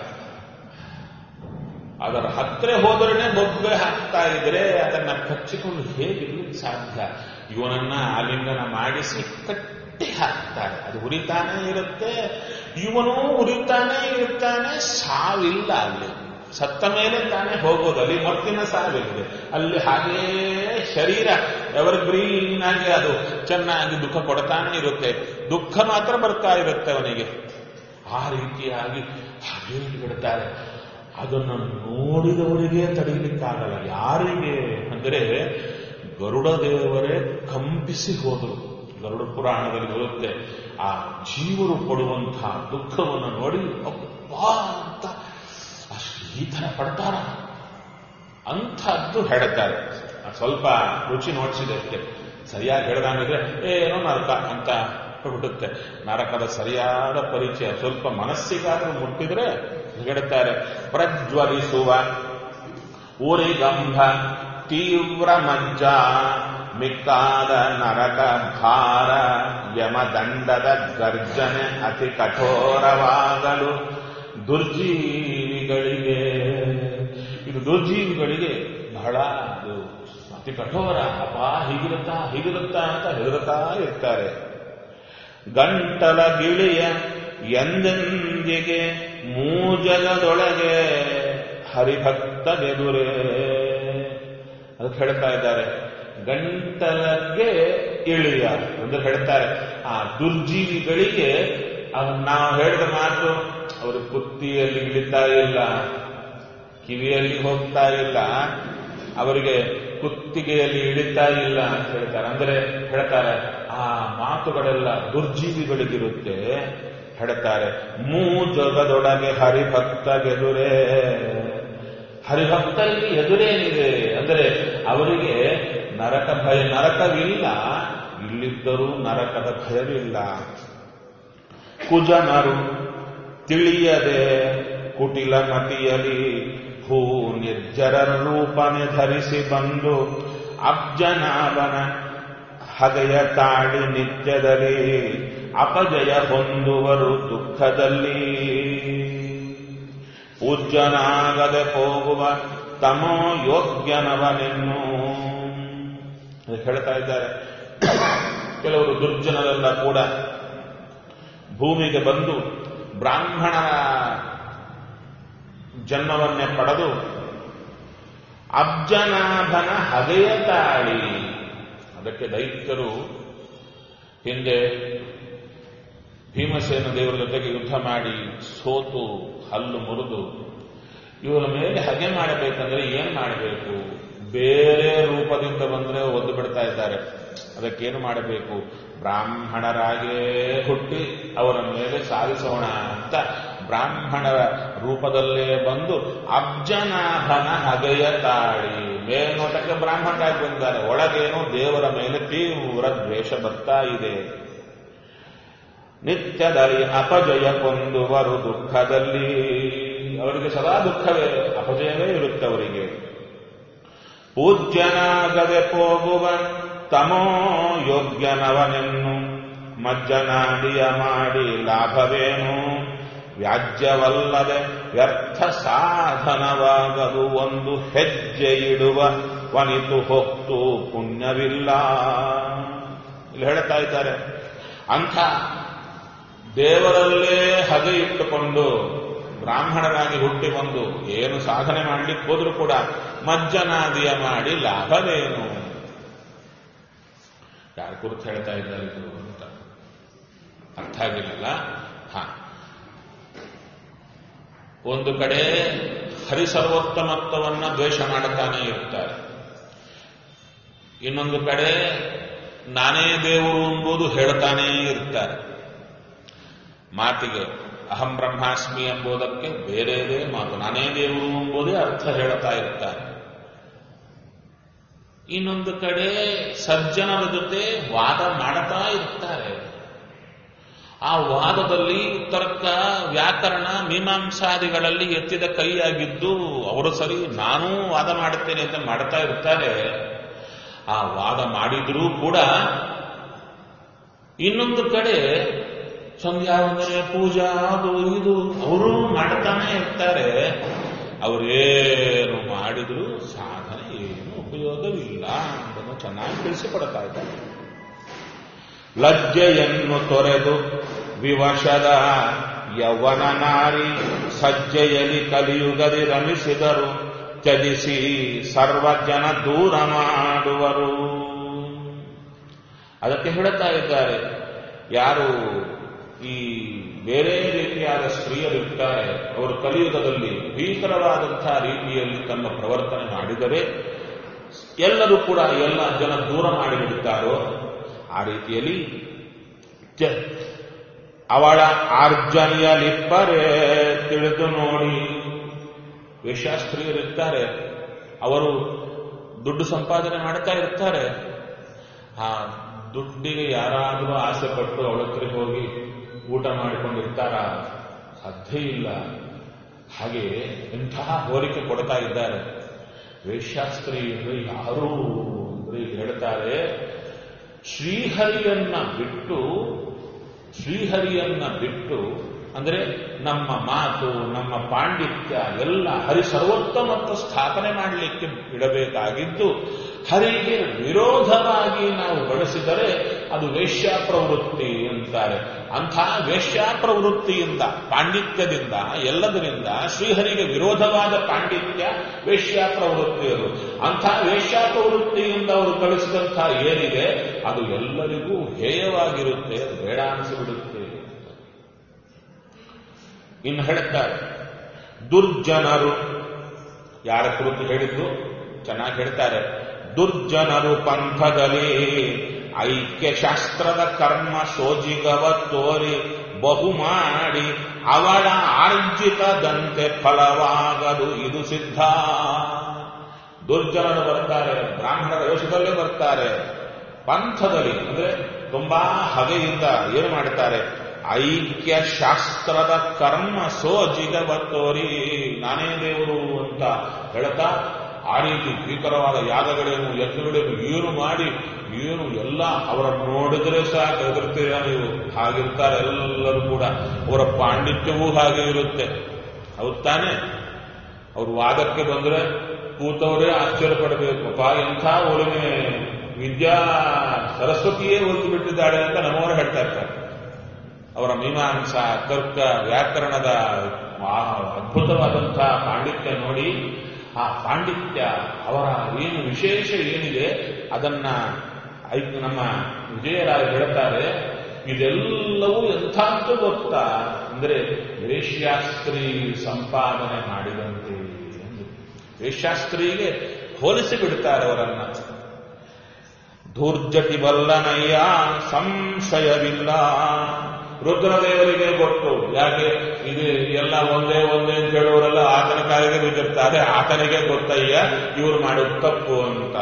ಅದರ ಹತ್ತಿರ ಹೋದ್ರೇನೆ ಬೊಬ್ಬೆ ಹಾಕ್ತಾ ಇದ್ರೆ ಅದನ್ನ ಕಚ್ಚಿಕೊಂಡು ಹೇಗಿರ್ಲಿಕ್ಕೆ ಸಾಧ್ಯ ಇವನನ್ನ ಆಲಿಂಗನ ಮಾಡಿಸಿ ಕಟ್ಟಿ ಹಾಕ್ತಾರೆ ಅದು ಉರಿತಾನೇ ಇರುತ್ತೆ ಇವನು ಉರಿತಾನೇ ಇರ್ತಾನೆ ಸಾವಿಲ್ಲ ಅಲ್ಲಿ ಸತ್ತ ಮೇಲೆ ತಾನೇ ಹೋಗೋದು ಅಲ್ಲಿ ಮತ್ತಿನ ಸಾವಿದೆ ಅಲ್ಲಿ ಹಾಗೇ ಶರೀರ ಎವರ್ ಗ್ರೀನ್ ಆಗಿ ಅದು ಚೆನ್ನಾಗಿ ದುಃಖ ಕೊಡ್ತಾನೆ ಇರುತ್ತೆ ದುಃಖ ಮಾತ್ರ ಬರ್ತಾ ಇರುತ್ತೆ ಅವನಿಗೆ ಆ ರೀತಿಯಾಗಿ ಹಾಗೇ ಬಿಡ್ತಾರೆ ಅದನ್ನು ನೋಡಿದವರಿಗೆ ತಡೆಯಲಿಕ್ಕಾಗಲ್ಲ ಯಾರಿಗೆ ಅಂದರೆ ಗರುಡ ದೇವರೇ ಕಂಪಿಸಿ ಹೋದರು ಗರುಡ ಪುರಾಣದಲ್ಲಿ ಬರುತ್ತೆ ಆ ಜೀವರು ಪಡುವಂತಹ ದುಃಖವನ್ನು ನೋಡಿ ಅಪ್ಪಾ ಅಂತ ಅಷ್ಟು ಈ ಥರ ಪಡ್ತಾರ ಅಂಥದ್ದು ಹೇಳ್ತಾರೆ ಸ್ವಲ್ಪ ರುಚಿ ನೋಡಿಸಿದೆ ಅಷ್ಟೇ ಸರಿಯಾಗಿ ಹೇಳ್ದಂಗಿದ್ರೆ ಏನೋ ನರಕ ಅಂತ ಬಿಡುತ್ತೆ ನರಕದ ಸರಿಯಾದ ಪರಿಚಯ ಸ್ವಲ್ಪ ಮನಸ್ಸಿಗಾದ್ರೂ ಮುಟ್ಟಿದ್ರೆ ಹೇಳ್ತಾರೆ ಪ್ರಜ್ವಲಿಸುವ ಊರಿಗಂಭ ತೀವ್ರ ಮಜ್ಜ ಮಿಕ್ಕಾದ ನರಕ ಭಾರ ಯಮದಂಡದ ಗರ್ಜನೆ ಅತಿ ಕಠೋರವಾಗಲು ದುರ್ಜೀವಿಗಳಿಗೆ ಇದು ದುರ್ಜೀವಿಗಳಿಗೆ ಬಹಳ ಅದು ಅತಿ ಕಠೋರ ಅಪ ಹೀಗಿರುತ್ತಾ ಹೀಗಿರುತ್ತಾ ಅಂತ ಹೆದರುತ್ತಾ ಇರ್ತಾರೆ ಗಂಟಲ ಗಿಳಿಯ ಎಂದೆಂದಿಗೆ ಮೂಜಲದೊಳಗೆ ಹರಿಭಕ್ತಗೆದುರೇ ಅದಕ್ಕೆ ಹೇಳ್ತಾ ಇದ್ದಾರೆ ಗಂಟಲಗೆ ಇಳಿಯ ಅಂದ್ರೆ ಹೇಳ್ತಾರೆ ಆ ದುರ್ಜೀವಿಗಳಿಗೆ ನಾವು ಹೇಳಿದ ಮಾತು ಅವರು ಕುತ್ತಿಯಲ್ಲಿ ಇಳಿತಾ ಇಲ್ಲ ಕಿವಿಯಲ್ಲಿ ಹೋಗ್ತಾ ಇಲ್ಲ ಅವರಿಗೆ ಕುತ್ತಿಗೆಯಲ್ಲಿ ಇಳಿತಾ ಇಲ್ಲ ಅಂತ ಹೇಳ್ತಾರೆ ಅಂದ್ರೆ ಹೇಳ್ತಾರೆ ಆ ಮಾತುಗಳೆಲ್ಲ ದುರ್ಜೀವಿಗಳಿಗಿರುತ್ತೆ ಹೇಳ್ತಾರೆ ಮೂ ಜಗದೊಳಗೆ ಹರಿಭಕ್ತಗೆದುರೇ ಹರಿಭಕ್ತರಿಗೆ ಎದುರೇನಿದೆ ಅಂದರೆ ಅವರಿಗೆ ನರಕ ಭಯ ನರಕವಿಲ್ಲ ಇಲ್ಲಿದ್ದರೂ ನರಕದ ಭಯವಿಲ್ಲ ಕುಜನರು ತಿಳಿಯದೆ ಕುಟಿಲ ಮತಿಯಲಿ ಭೂ ನಿರ್ಜರ ರೂಪನೆ ಧರಿಸಿ ಬಂದು ಅಬ್ಜನಾಭನ ಹಗೆಯ ತಾಳಿ ನಿತ್ಯದಲ್ಲಿ ಅಪಜಯ ಹೊಂದುವರು ದುಃಖದಲ್ಲಿ ಪೂಜ್ಯನಾಗದೆ ಹೋಗುವ ತಮೋ ಯೋಗ್ಯನವನೆನ್ನು ಹೇಳ್ತಾ ಇದ್ದಾರೆ ಕೆಲವರು ದುರ್ಜನರೆಲ್ಲ ಕೂಡ ಭೂಮಿಗೆ ಬಂದು ಬ್ರಾಹ್ಮಣರ ಜನ್ಮವನ್ನೇ ಪಡೆದು ಅಬ್ಜನಾಭನ ಹಗೆಯ ತಾಳಿ ಅದಕ್ಕೆ ದೈತ್ಯರು ಹಿಂದೆ ಭೀಮಸೇನ ದೇವರ ಜೊತೆಗೆ ಯುದ್ಧ ಮಾಡಿ ಸೋತು ಹಲ್ಲು ಮುರಿದು ಇವರ ಮೇಲೆ ಹಗೆ ಮಾಡಬೇಕಂದ್ರೆ ಏನ್ ಮಾಡಬೇಕು ಬೇರೆ ರೂಪದಿಂದ ಬಂದ್ರೆ ಒದ್ದು ಬಿಡ್ತಾ ಇದ್ದಾರೆ ಅದಕ್ಕೇನು ಮಾಡಬೇಕು ಬ್ರಾಹ್ಮಣರಾಗೇ ಹುಟ್ಟಿ ಅವರ ಮೇಲೆ ಸಾಧಿಸೋಣ ಅಂತ ಬ್ರಾಹ್ಮಣರ ರೂಪದಲ್ಲೇ ಬಂದು ಅಬ್ಜನಾಭನ ಹಗೆಯ ತಾಳಿ ಮೇಲ್ನೋಟಕ್ಕೆ ಬ್ರಾಹ್ಮಣರಾಗಿ ಬಂದಿದ್ದಾರೆ ಒಳಗೇನೋ ದೇವರ ಮೇಲೆ ತೀವ್ರ ದ್ವೇಷ ಬರ್ತಾ ಇದೆ ನಿತ್ಯದಲ್ಲಿ ಅಪಜಯ ಕೊಂದುವರು ದುಃಖದಲ್ಲಿ ಅವರಿಗೆ ಸದಾ ದುಃಖವೇ ಅಪಜಯವೇ ಇರುತ್ತೆ ಅವರಿಗೆ ಪೂಜ್ಯನಾಗದೆ ಹೋಗುವ ತಮೋ ಯೋಗ್ಯನವನೆನ್ನು ಮಜ್ಜನಾದಿಯ ಮಾಡಿ ಲಾಭವೇನು ವ್ಯಾಜ್ಯವಲ್ಲದೆ ವ್ಯರ್ಥ ಸಾಧನವಾಗದು ಒಂದು ಹೆಜ್ಜೆ ಇಡುವ ವನಿತು ಹೊತ್ತು ಪುಣ್ಯವಿಲ್ಲ ಇಲ್ಲಿ ಹೇಳ್ತಾ ಇದ್ದಾರೆ ಅಂಥ ದೇವರಲ್ಲೇ ಹಗೆ ಇಟ್ಟುಕೊಂಡು ಬ್ರಾಹ್ಮಣರಾಗಿ ಹುಟ್ಟಿ ಬಂದು ಏನು ಸಾಧನೆ ಮಾಡಲಿಕ್ಕೆ ಹೋದ್ರೂ ಕೂಡ ಮಜ್ಜನಾದಿಯ ಮಾಡಿ ಲಾಭವೇನು ಯಾರ ಕುರಿತು ಹೇಳ್ತಾ ಇದ್ದಾರೆ ಇದು ಅಂತ ಅರ್ಥ ಆಗಿಲ್ಲ ಹಾ ಒಂದು ಕಡೆ ಹರಿಸರ್ವೋತ್ತಮತ್ವವನ್ನ ದ್ವೇಷ ಮಾಡುತ್ತಾನೆ ಇರ್ತಾರೆ ಇನ್ನೊಂದು ಕಡೆ ನಾನೇ ದೇವರು ಎಂಬುದು ಹೇಳ್ತಾನೇ ಇರ್ತಾರೆ ಮಾತಿಗೆ ಅಹಂ ಬ್ರಹ್ಮಾಸ್ಮಿ ಎಂಬುದಕ್ಕೆ ಬೇರೆದೇ ಮಾತು ನಾನೇ ದೇವರು ಎಂಬುದೇ ಅರ್ಥ ಹೇಳ್ತಾ ಇರ್ತಾರೆ ಇನ್ನೊಂದು ಕಡೆ ಸಜ್ಜನರ ಜೊತೆ ವಾದ ಮಾಡ್ತಾ ಇರ್ತಾರೆ ಆ ವಾದದಲ್ಲಿ ತರ್ಕ ವ್ಯಾಕರಣ ಮೀಮಾಂಸಾದಿಗಳಲ್ಲಿ ಎತ್ತಿದ ಕೈಯಾಗಿದ್ದು ಅವರು ಸರಿ ನಾನೂ ವಾದ ಮಾಡುತ್ತೇನೆ ಅಂತ ಮಾಡ್ತಾ ಇರ್ತಾರೆ ಆ ವಾದ ಮಾಡಿದ್ರೂ ಕೂಡ ಇನ್ನೊಂದು ಕಡೆ ಸಂಧ್ಯಾ ವಂದನೆ ಪೂಜಾ ಅದು ಇದು ಅವರು ಮಾಡ್ತಾನೆ ಇರ್ತಾರೆ ಅವರೇನು ಮಾಡಿದ್ರು ಸಾಧನೆ ಏನು ಉಪಯೋಗವಿಲ್ಲ ಎಂಬುದನ್ನು ಚೆನ್ನಾಗಿ ತಿಳಿಸಿಕೊಡ್ತಾ ಇದ್ದಾರೆ ಲಜ್ಜೆಯನ್ನು ತೊರೆದು ವಿವಶದ ಯೌವನ ನಾರಿ ಸಜ್ಜೆಯಲಿ ಕಲಿಯುಗದಿ ರಮಿಸಿದರು ತ್ಯಜಿಸಿ ಸರ್ವ ಜನ ದೂರ ಮಾಡುವರು ಅದಕ್ಕೆ ಹೇಳುತ್ತಾ ಇದ್ದಾರೆ ಯಾರು ಈ ಬೇರೆ ರೀತಿಯಾದ ಸ್ತ್ರೀಯರಿರ್ತಾರೆ ಅವರು ಕಲಿಯುಗದಲ್ಲಿ ಭೀಕರವಾದಂತಹ ರೀತಿಯಲ್ಲಿ ತಮ್ಮ ಪ್ರವರ್ತನೆ ಮಾಡಿದರೆ ಎಲ್ಲರೂ ಕೂಡ ಎಲ್ಲ ಜನ ದೂರ ಮಾಡಿಬಿಡುತ್ತಾರೋ ಆ ರೀತಿಯಲ್ಲಿ ತ್ಯ- ಅವಳ ಆರ್ಜನೆಯಲ್ಲಿಪ್ಪರೇ ತಿಳಿದು ನೋಡಿ ವೇಷಾಸ್ತ್ರೀಯರಿರ್ತಾರೆ ಅವರು ದುಡ್ಡು ಸಂಪಾದನೆ ಮಾಡ್ತಾ ಇರ್ತಾರೆ ಆ ದುಡ್ಡಿಗೆ ಯಾರಾದರೂ ಆಸೆ ಪಟ್ಟು ಅವಳ ಹತ್ರ ಹೋಗಿ ಊಟ ಮಾಡಿಕೊಂಡಿರ್ತಾರ ಸಾಧ್ಯ ಇಲ್ಲ ಹಾಗೆ ಇಂತಹ ಹೋಲಿಕೆ ಕೊಡ್ತಾ ಇದ್ದಾರೆ ವೇಶ್ಯಾಸ್ತ್ರೀ ಅಂದ್ರೆ ಯಾರು ಅಂದ್ರೆ ಹೇಳ್ತಾರೆ ಶ್ರೀಹರಿಯನ್ನ ಬಿಟ್ಟು ಶ್ರೀಹರಿಯನ್ನ ಬಿಟ್ಟು ಅಂದ್ರೆ ನಮ್ಮ ಮಾತು ನಮ್ಮ ಪಾಂಡಿತ್ಯ ಎಲ್ಲ ಹರಿ ಸರ್ವೋತ್ತಮತ್ವ ಸ್ಥಾಪನೆ ಮಾಡಲಿಕ್ಕೆ ಇಡಬೇಕಾಗಿದ್ದು ಹರಿಗೆ ವಿರೋಧವಾಗಿ ನಾವು ಬಳಸಿದರೆ ಅದು ವೇಶ್ಯಾ ಪ್ರವೃತ್ತಿ ಅಂತಾರೆ ಅಂಥ ವೇಶ್ಯಾ ಪ್ರವೃತ್ತಿಯಿಂದ ಪಾಂಡಿತ್ಯದಿಂದ ಎಲ್ಲದರಿಂದ ಶ್ರೀಹರಿಗೆ ವಿರೋಧವಾದ ಪಾಂಡಿತ್ಯ ವೇಶ್ಯಾ ಪ್ರವೃತ್ತಿಯರು ಅಂಥ ವೇಶ್ಯಾ ಪ್ರವೃತ್ತಿಯಿಂದ ಅವರು ಕಳಿಸಿದಂಥ ಏನಿದೆ ಅದು ಎಲ್ಲರಿಗೂ ಹೇಯವಾಗಿರುತ್ತೆ ಅದು ಬೇಡ ಅನಿಸಿಬಿಡುತ್ತೆ ಇನ್ನು ಹೇಳುತ್ತಾರೆ ದುರ್ಜನರು ಯಾರ ಕುರಿತು ಹೇಳಿದ್ದು ಚೆನ್ನಾಗಿ ಹೇಳ್ತಾರೆ ದುರ್ಜನರು ಪಂಥದಲ್ಲಿ ಐಕ್ಯ ಶಾಸ್ತ್ರದ ಕರ್ಮ ಸೋಜಿಗವ ತೋರಿ ಬಹು ಮಾಡಿ ಅವಳ ಆರ್ಜಿತದಂತೆ ಫಲವಾಗದು ಇದು ಸಿದ್ಧ ದುರ್ಜನರು ಬರ್ತಾರೆ ಬ್ರಾಹ್ಮಣರ ವೇಷದಲ್ಲೇ ಬರ್ತಾರೆ ಪಂಥದಲ್ಲಿ ಅಂದ್ರೆ ತುಂಬಾ ಹಗೆಯಿಂದ ಏನು ಮಾಡ್ತಾರೆ ಐಕ್ಯ ಶಾಸ್ತ್ರದ ಕರ್ಮ ಸೋಜಿಗವ ತೋರಿ ನಾನೇ ದೇವರು ಅಂತ ಹೇಳ್ತಾ ಆ ರೀತಿ ಭೀಕರವಾದ ಯಾಗಗಳೇನು ಯಜ್ಞಗಳೇನು ಏನು ಮಾಡಿ ಏನು ಎಲ್ಲ ಅವರನ್ನು ನೋಡಿದ್ರೆ ಸಾಕು ಹೆದರ್ತೀರ ನೀವು ಹಾಗಿರ್ತಾರೆ ಎಲ್ಲರೂ ಕೂಡ ಅವರ ಪಾಂಡಿತ್ಯವೂ ಹಾಗೆ ಇರುತ್ತೆ ಹೌದ್ ತಾನೆ ಅವ್ರು ವಾದಕ್ಕೆ ಬಂದ್ರೆ ಕೂತವರೇ ಆಶ್ಚರ್ಯ ಪಡಬೇಕು ಅಪ್ಪ ಎಂಥ ಒಳಗೆ ವಿದ್ಯಾ ಸರಸ್ವತಿಯೇ ಓದಿ ಬಿಟ್ಟಿದ್ದಾಳೆ ಅಂತ ನಮ್ಮವರು ಹೇಳ್ತಾ ಇರ್ತಾರೆ ಅವರ ಮೀಮಾಂಸ ತರ್ಕ ವ್ಯಾಕರಣದ ಆ ಅದ್ಭುತವಾದಂತಹ ಪಾಂಡಿತ್ಯ ನೋಡಿ ಆ ಪಾಂಡಿತ್ಯ ಅವರ ಏನು ವಿಶೇಷ ಏನಿದೆ ಅದನ್ನ ಐ- ನಮ್ಮ ವಿಜಯರಾಯ ಹೇಳ್ತಾರೆ ಇದೆಲ್ಲವೂ ಎಂಥದ್ದು ಗೊತ್ತಾ ಅಂದ್ರೆ ವೇಶ್ಯಾಸ್ತ್ರೀ ಸಂಪಾದನೆ ಮಾಡಿದಂತೆ ಎಂದು ವೇಶ್ಯಾಸ್ತ್ರೀಗೆ ಹೋಲಿಸಿ ಬಿಡ್ತಾರೆ ಅವರನ್ನ ಧೂರ್ಜಟಿ ಬಲ್ಲನಯ್ಯ ಸಂಶಯವಿಲ್ಲ ರುದ್ರದೇವರಿಗೆ ಗೊತ್ತು ಯಾಕೆ ಇದು ಎಲ್ಲ ಒಂದೇ ಒಂದೇ ಅಂತ ಹೇಳುವರೆಲ್ಲ ಆತನ ಕಾಲಿಗೆ ಬಿದ್ದಿರ್ತಾರೆ ಆತನಿಗೆ ಗೊತ್ತಯ್ಯ ಇವ್ರು ಮಾಡಿದ ತಪ್ಪು ಅಂತ